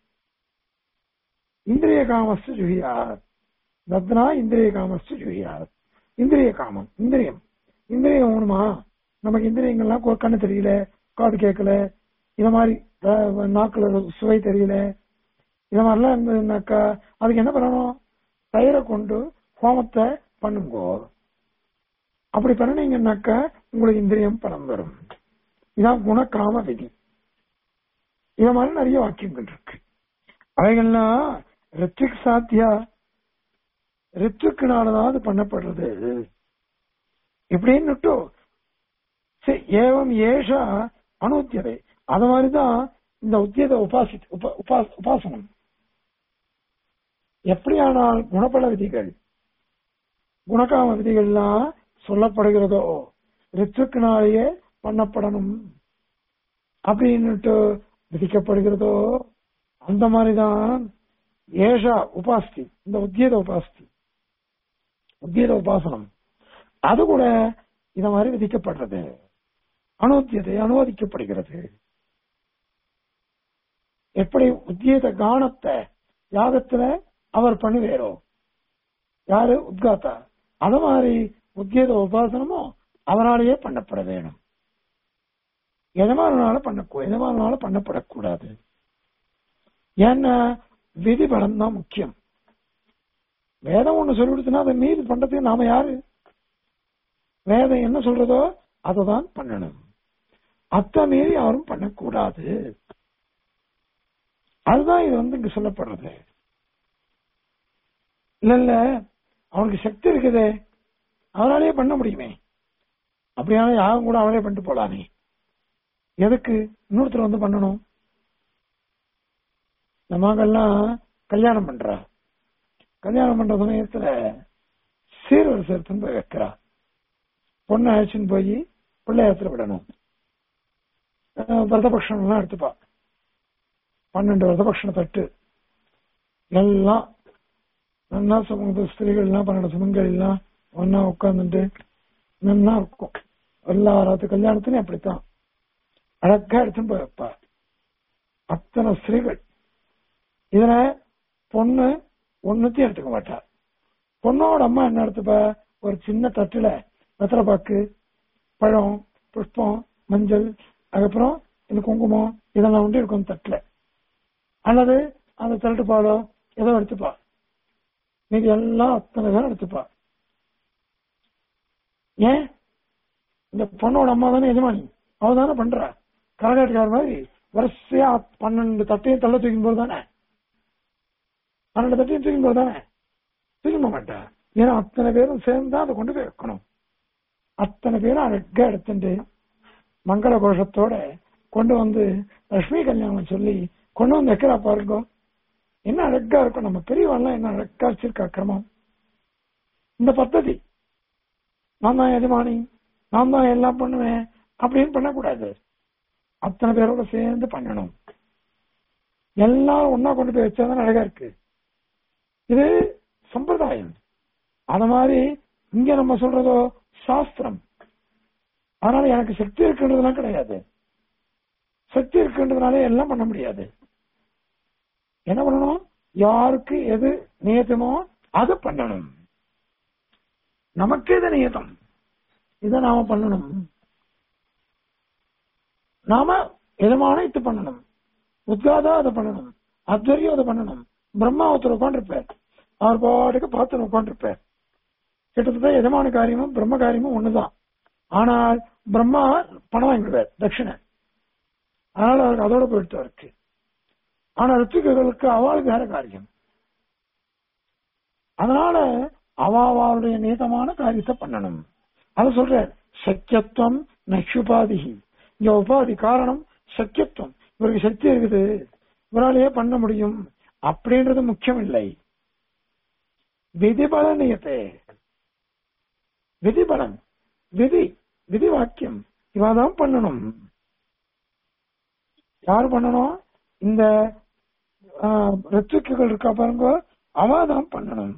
இந்திரிய காமஸ்து ஜுகியார் தத்னா இந்திரிய காமஸ்து ஜுகியார் இந்திரிய காமம் இந்திரியம் இந்திரியம் வேணுமா நமக்கு இந்திரியங்கள்லாம் கொ- கண்ணு தெரியல காது கேட்கல இத மாதிரி அஹ், நாக்குல சுவை தெரியல இத மாதிரிலாம் இருந்ததுனாக்கா அதுக்கு என்ன பண்ணணும் தயிரை கொண்டு ஹோமத்தை பண்ணுங்கோ அப்படி பண்ணினீங்கன்னாக்கா உங்களுக்கு இந்திரியம் பலம் வரும் இதான் குணகாம விதி இத மாதிரி நிறைய வாக்கியங்கள் இருக்கு அவைகள்லாம் ரித்விக் சாத்தியா ரித்விக்குனாலதான் அது பண்ணப்படுறது இப்படின்னுட்டு சரி, ஏவம் ஏஷா அனுத்தியதை அது மாதிரிதான் இந்த உத்தியத உபாசி உப- உபாஸ்- உபாசனம் எப்படியானால் குணபல விதிகள் குணகாம விதிகள்லாம் சொல்லப்படுகிறதோ ரித்துக்கினாலேயே பண்ணப்படணும் அப்படின்னுட்டு விதிக்கப்படுகிறதோ அந்த மாதிரிதான் ஏஷா உபாஸ்தி இந்த உத்தியத உபாஸ்தி உத்தியத உபாசனம் அது கூட இத மாதிரி விதிக்கப்படுறது அனுத்தியதை அனுமதிக்கப்படுகிறது எப்படி உத்தியத கானத்தை யாகத்துல அவர் பண்ணுவேரோ யாரு உத்காத்தா அத மாதிரி உத்தியத உபாசனமும் அவராலேயே பண்ணப்பட வேணும் எஜமானால பண்ண எஜமானால பண்ணப்படக்கூடாது ஏன்னா விதி பலம் தான் முக்கியம் வேதம் ஒண்ணு சொல்லி கொடுத்துனா அதை மீறி பண்றதுக்கு நாம யாரு வேதம் என்ன சொல்றதோ அதை தான் பண்ணணும் அத்தை மீறி யாரும் பண்ணக்கூடாது அதுதான் இது வந்து இங்க சொல்லப்படுறது இல்ல இல்ல அவனுக்கு சக்தி இருக்குதே அவனாலேயே பண்ண முடியுமே அப்படியான யாரும் கூட அவனே பண்ணிட்டு போலாமே எதுக்கு இன்னொருத்தர் வந்து பண்ணணும் நம்மங்கெல்லாம் கல்யாணம் பண்றா கல்யாணம் பண்ற சமயத்துல சீர்வரிசை எடுத்துன்னு போய் வைக்கிறா பொண்ணை அழைச்சின்னு போய் பிள்ளையாத்துல விடணும் அஹ் விரதபக்ஷம் எல்லாம் எடுத்துப்பா பன்னெண்டு விரதபக்ஷண தட்டு எல்லாம் நல்லா சுமங்க ஸ்திரீகள் எல்லாம் பன்னெண்டு சுமங்கள் எல்லாம் ஒன்னா உட்கார்ந்துட்டு நல்லா இருக்கும் எல்லா ராத்து கல்யாணத்துலயும் அப்படித்தான் அழகா எடுத்துன்னு போய் வைப்பா அத்தனை ஸ்திரீகள் இதுல பொண்ணு ஒண்ணுத்தையும் எடுத்துக்க மாட்டா பொண்ணோட அம்மா என்ன எடுத்துப்பா ஒரு சின்ன தட்டுல வெத்தலை பாக்கு பழம் புஷ்பம் மஞ்சள் அதுக்கப்புறம் இந்த குங்குமம் இதெல்லாம் வந்து இருக்கும் தட்டுல அல்லது அந்த தட்டு பாலோ ஏதோ எடுத்துப்பா மீதி எல்லாம் அத்தனை பேரும் எடுத்துப்பா ஏன் இந்த பொண்ணோட அம்மா தானே எஜமானி அவ தானே பண்றா கரகாட்டுக்கார மாதிரி வரிசையா பன்னெண்டு தட்டையும் தள்ள தூக்கின் போது தானே பன்னெண்டு தட்டையும் தூக்கின் போது தானே தூக்கி போக மாட்டா ஏன்னா அத்தனை பேரும் சேர்ந்து அதை கொண்டு போய் வைக்கணும் அத்தனை பேரும் அழகா எடுத்துட்டு மங்கள கோஷத்தோட கொண்டு வந்து லட்சுமி கல்யாணம் சொல்லி கொண்டு வந்து வைக்கிறா பாருங்க என்ன அழகா இருக்கும் நம்ம பெரியவெல்லாம் என்ன அழகா வச்சிருக்கா கிரமம் இந்த பద్ధதி நான் தான் எஜமானி நான் தான் எல்லாம் பண்ணுவேன் அப்படின்னு பண்ணக்கூடாது அத்தனை பேரோட சேர்ந்து பண்ணணும் எல்லாம் ஒன்னா கொண்டு போய் வச்சாதான் அழகா இருக்கு இது சம்பிரதாயம் அத மாதிரி இங்க நம்ம சொல்றதோ சாஸ்திரம் அதனால எனக்கு சக்தி இருக்குன்றதுலாம் கிடையாது சக்தி இருக்குன்றதுனால எல்லாம் பண்ண முடியாது என்ன பண்ணணும் யாருக்கு எது நியத்தமோ அது பண்ணணும் நமக்கு எது நியத்தம் இதை நாம பண்ணணும் நாம எதமான இது பண்ணணும் உத்காதா அதை பண்ணணும் அத்வரியம் அதை பண்ணணும் பிரம்மா ஒருத்தர் உட்காந்துருப்பார் அவர் பாட்டுக்கு பார்த்து உட்காந்துருப்பார் கிட்டத்தட்ட எதமான காரியமும் பிரம்ம காரியமும் ஒண்ணுதான் ஆனால் பிரம்மா பணம் வாங்கிடுவார் தட்சிணை அதனால அவருக்கு அதோட போயிட்டு இருக்கு ஆனா ரித்துகளுக்கு அவளுக்கு வேற காரியம் அதனால அவ அவளுடைய நீதமான காரியத்தை பண்ணணும் அத சொல்ற சக்கியத்துவம் நக்ஷுபாதிகி இங்க உபாதி காரணம் சக்கியத்துவம் இவருக்கு சக்தி இருக்குது இவராலேயே பண்ண முடியும் அப்படின்றது முக்கியம் இல்லை விதிபல நியத்தே விதிபலன் விதி விதி வாக்கியம் இவாதான் பண்ணணும் யாரு பண்ணணும் இந்த ரித்துக்குகள் இருக்கா பாருங்க அவாதான் பண்ணணும்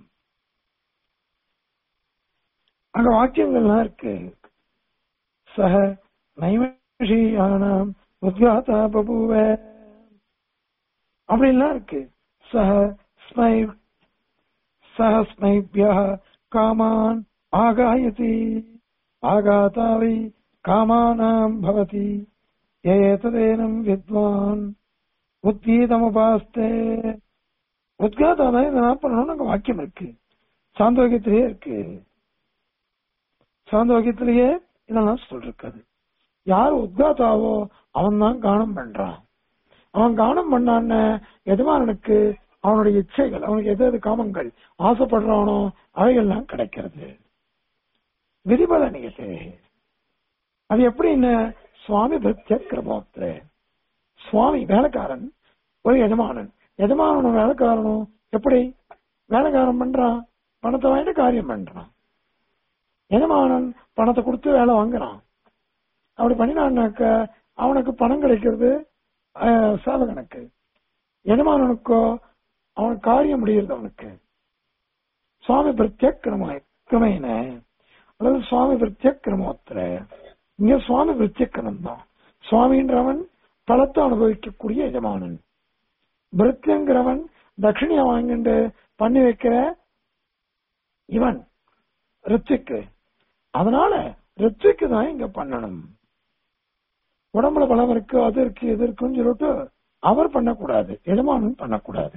அங்க வாக்கியங்கள்லாம் இருக்கு சக நைமஷியானாம் உத்காதா பபுவ அப்படின்லாம் இருக்கு சக ஸ்மை சக ஸ்மைபிய காமான் ஆகாயதி ஆகாதாவை காமானாம் பவதி ஏததேனம் வித்வான் உத்கீதமுபாஸ்தே உத்காதாதான் இதெல்லாம் பண்ணணும்னு அங்க வாக்கியம் இருக்கு சாந்தோக்கியத்திலேயே இருக்கு சாந்தோக்கியத்திலேயே இதெல்லாம் சொல்லிருக்காது யார் உத்காதாவோ அவன் தான் கானம் பண்றான் அவன் கானம் பண்ணான்னு எஜமானனுக்கு அவனுடைய இச்சைகள் அவனுக்கு எது எது காமங்கள் ஆசைப்படுறானோ அவைகள்லாம் கிடைக்கிறது விதிபல நிகழ்ச்சி அது எப்படின்னு சுவாமி பிரத்ய கிரமோத்திர சுவாமி வேலைக்காரன் ஒரு எஜமானன் எஜமானனும் வேலைக்காரனும் எப்படி வேலைக்காரன் பண்றான் பணத்தை வாங்கிட்டு காரியம் பண்றான் எஜமானன் பணத்தை கொடுத்து வேலை வாங்குறான் அப்படி பண்ணினான்னாக்க அவனுக்கு பணம் கிடைக்கிறது சேவகனுக்கு எஜமானனுக்கோ அவனுக்கு காரியம் முடிகிறது அவனுக்கு சுவாமி பிரத்ய கிரம கிரமையின அல்லது சுவாமி பிரத்ய கிரமோத்திர இங்க சுவாமி பிரத்ய கிரமம் தான் சுவாமின்றவன் பலத்தை அனுபவிக்கக்கூடிய எஜமானன் பிருத்தியங்கிறவன் தட்சிணிய வாங்கிட்டு பண்ணி வைக்கிற இவன் ரித்துக்கு அதனால ரித்துக்கு தான் இங்க பண்ணணும் உடம்புல பலம் இருக்கு அது இருக்கு இது இருக்குன்னு சொல்லிட்டு அவர் பண்ணக்கூடாது எஜமானன் பண்ணக்கூடாது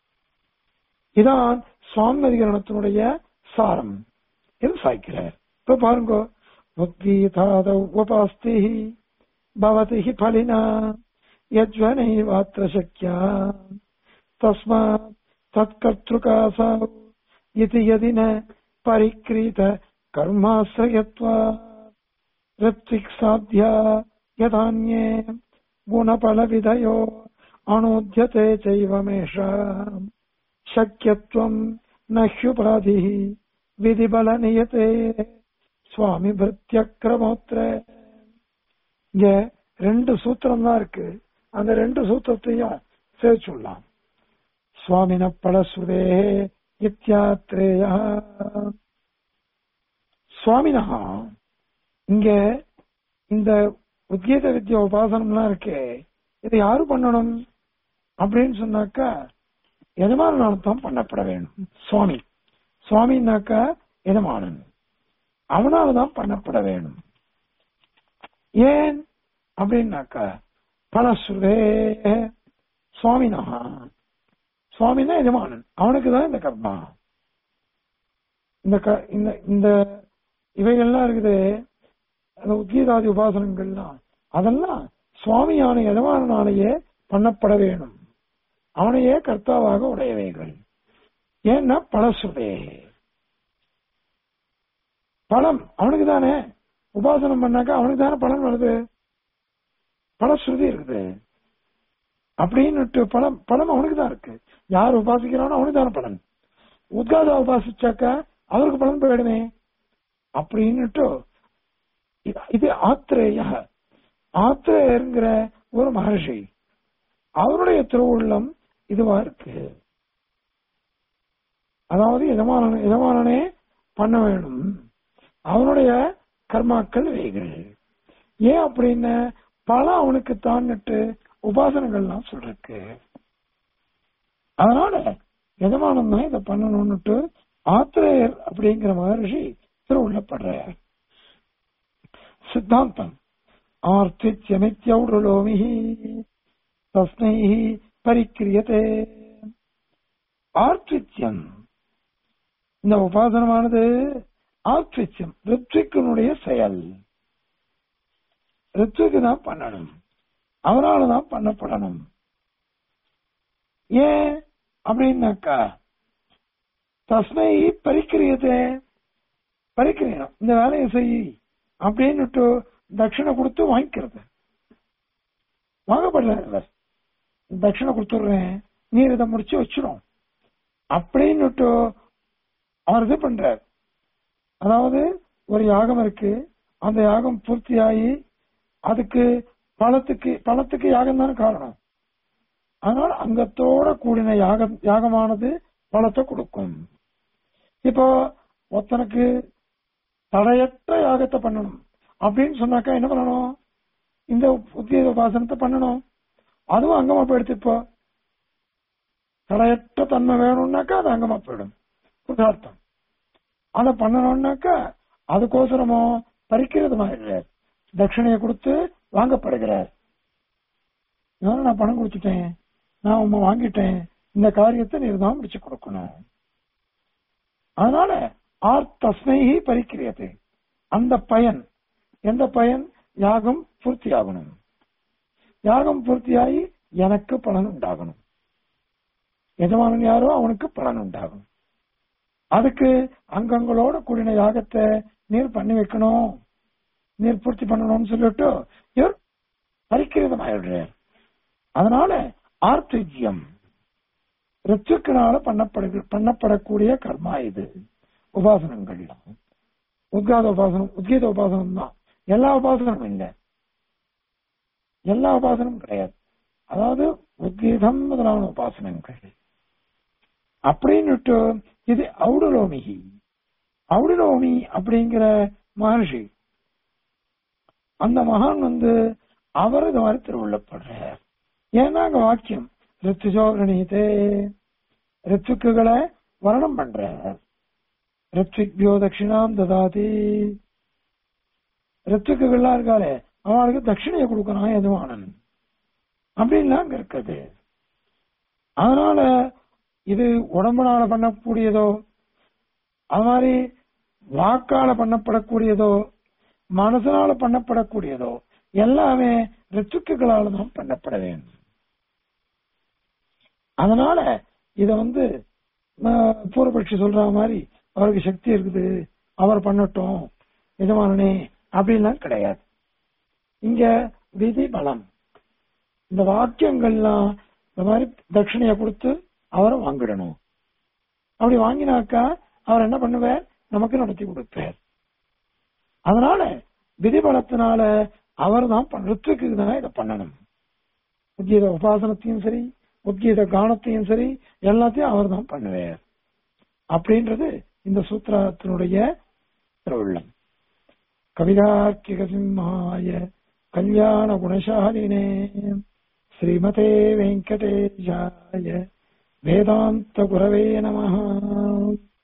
இதான் சுவாமி அதிகரணத்தினுடைய சாரம் இது சாய்க்கிறார் இப்ப பாருங்க உத்கீதாத உபாஸ்தி பவதி பலினா யஜ்வனைவாத்திர சக்கியா தஸ்மாத் தத்கர்த்திருகாசா இது யதி ந பரிக்ரீத கர்மாசிரயத்வா ரித்விக் சாத்தியா யதான்யே குணபலவிதயோ அனோத்யते चैवमेषा शक्यत्वम् न ह्युपाधिः விதிபலநியத்தே சுவாமி பிருத்தியக்கிரமோத்திர இங்க ரெண்டு சூத்திரம் தான் இருக்கு அந்த ரெண்டு சூத்திரத்தையும் சேர்ச்சுடலாம் சுவாமின பலஸ்ருதே இத்தியாத்ரேயா சுவாமினா இங்க இந்த உத்கீத வித்யா உபாசனம்லாம் இருக்கே இதை யாரு பண்ணணும் அப்படின்னு சொன்னாக்கா எஜமானாலும் தான் பண்ணப்பட வேண்டும் சுவாமி சுவாமினாக்கா எஜமானன் அவனால தான் பண்ணப்பட வேணும் ஏன் அப்படின்னாக்கா பலஸ்ருதே சுவாமினா சுவாமினா எஜமானன் அவனுக்கு தான் இந்த கர்மா இந்த க- இந்த இந்த இவைகள்லாம் இருக்குது அந்த உத்கீதாதி உபாசனங்கள்லாம் அதெல்லாம் சுவாமியான எஜமானனாலேயே பண்ணப்பட வேணும் அவனையே கர்த்தாவாக உடையவைகள் ஏன்னா பலசுதே பலம் அவனுக்கு தானே உபாசனம் பண்ணாக்கா அவனுக்கு தானே பலன் வருது பலஸ்ருதி இருக்குது அப்படின்னுட்டு பலம் பலம் அவனுக்கு தான் இருக்கு யார் உபாசிக்கிறானோ அவனுக்கு தானே பலன் உத்காதா உபாசிச்சாக்கா அவருக்கு பலன் போயிடுமே அப்படின்னுட்டு இது- இது ஆத்திரேய ஆத்திரேயருங்கிற ஒரு மகர்ஷி அவருடைய திருவுள்ளம் இதுவா இருக்கு அதாவது எஜமானன் எஜமானனே பண்ண வேணும் அவனுடைய கர்மாக்கள் வைகள் ஏன் அப்படின்னு பல அவனுக்கு தான்னுட்டு உபாசனங்கள்லாம் சொல்றக்கு அதனால எஜமானம் தான் இதை பண்ணணும்னுட்டு ஆத்திரேயர் அப்படிங்கிற மகர்ஷி திருவுள்ளப்படுறார் சித்தாந்தம் ஆர்த்தித்யமித்யௌடலோமி தஸ்மை பரிக்கிரியதே ஆர்த்தித்யம் இந்த உபாசனமானது ஆர்த்தித்யம் ரித்விக்கனுடைய செயல் ரித்விக்கு தான் பண்ணணும் அவரால தான் பண்ணப்படணும் ஏன் அப்படின்னாக்கா தஸ்மை பரிக்கிரியதே பரிக்கிரியணும் இந்த வேலையை செய் அப்படின்னுட்டு தட்சிணை கொடுத்து வாங்கிக்கிறது வாங்கப்படல இவர் தட்சிணை கொடுத்துடுறேன் நீர் இதை முடிச்சு வச்சிடும் அப்படின்னுட்டு அவர் இது பண்றார் அதாவது ஒரு யாகம் இருக்கு அந்த யாகம் பூர்த்தியாகி அதுக்கு பழத்துக்கு பழத்துக்கு யாகம் தானே காரணம் அதனால அங்கத்தோட கூடின யாகம் யாகமானது பழத்தை கொடுக்கும் இப்போ ஒருத்தனுக்கு தடையற்ற யாகத்தை பண்ணணும் அப்படின்னு சொன்னாக்கா என்ன பண்ணணும் இந்த உத்தியோக உபாசனத்தை பண்ணணும் அதுவும் அங்கமா போயிடுச்சு இப்போ தடையற்ற தன்மை வேணும்னாக்கா அது அங்கமா போயிடும் புருஷார்த்தம் அதை பண்ணணும்னாக்கா அதுக்கோசரமோ பறிக்கிறது மாதிரி தட்சிணையை கொடுத்து வாங்கப்படுகிறார் இதனால நான் பணம் கொடுத்துட்டேன் நான் உண்மை வாங்கிட்டேன் இந்த காரியத்தை நீர் தான் முடிச்சு கொடுக்கணும் அதனால ஆர் தஸ்மைஹி பரிக்கிரியது அந்த பயன் எந்த பயன் யாகம் பூர்த்தி ஆகணும் யாகம் பூர்த்தியாகி எனக்கு பலன் உண்டாகணும் எஜமானன் யாரோ அவனுக்கு பலன் உண்டாகும் அதுக்கு அங்கங்களோட கூடின யாகத்தை நீர் பண்ணி வைக்கணும் நீர் பூர்த்தி பண்ணணும்னு சொல்லிட்டு இவர் பரிக்கிரதம் ஆயிடுறார் அதனால ஆர்த்திஜியம் ரிச்சுக்கினால பண்ணப்படு பண்ணப்படக்கூடிய கர்மா இது உபாசனங்கள் உத்காத உபாசனம் உத்கீத உபாசனம் தான் எல்லா உபாசனமும் இல்லை எல்லா உபாசனமும் கிடையாது அதாவது உத்கீதம் முதலான உபாசனங்கள் அப்படின்னுட்டு இது ஔடலோமிகி ஔடலோமி அப்படிங்கிற மகர்ஷி அந்த மகான் வந்து அவர் இது மாதிரி திருவுள்ளப்படுறார் ஏன்னா அங்க வாக்கியம் ரித்துஜோ கணிதே ரித்துக்குகளை வர்ணம் பண்றார் ரித்விக்யோ தட்சிணாம் ததாதி ரித்துக்குகள்லாம் இருக்காளே அவளுக்கு தட்சிணையை கொடுக்கறான் எதுவானன் அப்படின்லாம் அங்க இருக்குது அதனால இது உடம்புனால பண்ணக்கூடியதோ அது மாதிரி வாக்கால பண்ணப்படக்கூடியதோ மனசனால பண்ணப்படக்கூடியதோ எல்லாமே ரித்துக்குகளால தான் பண்ணப்பட வேண்டும் அதனால இத வந்து அஹ், பூர்வபட்சி சொல்ற மாதிரி அவருக்கு சக்தி இருக்குது அவர் பண்ணட்டும் எஜமானனே அப்படின்லாம் கிடையாது இங்க விதி பலம் இந்த வாக்கியங்கள்லாம் இந்த மாதிரி தட்சிணையை கொடுத்து அவரை வாங்கிடணும் அப்படி வாங்கினாக்கா அவர் என்ன பண்ணுவார் நமக்கு நடத்தி கொடுப்பார் அதனால விதி பலத்தினால அவர் தான் ரித்துக்கு தான் இதை பண்ணணும் உத்கீத உபாசனத்தையும் சரி உத்கீத கானத்தையும் சரி எல்லாத்தையும் அவர் தான் பண்ணுவார் அப்படின்றது இந்த சூத்திரத்தினுடைய திருவுள்ளம் கவிதார்க்கிக சிம்மாய கல்யாண குணசாலினே ஸ்ரீமதே வெங்கடேஷாய வேதாந்த குரவே நமः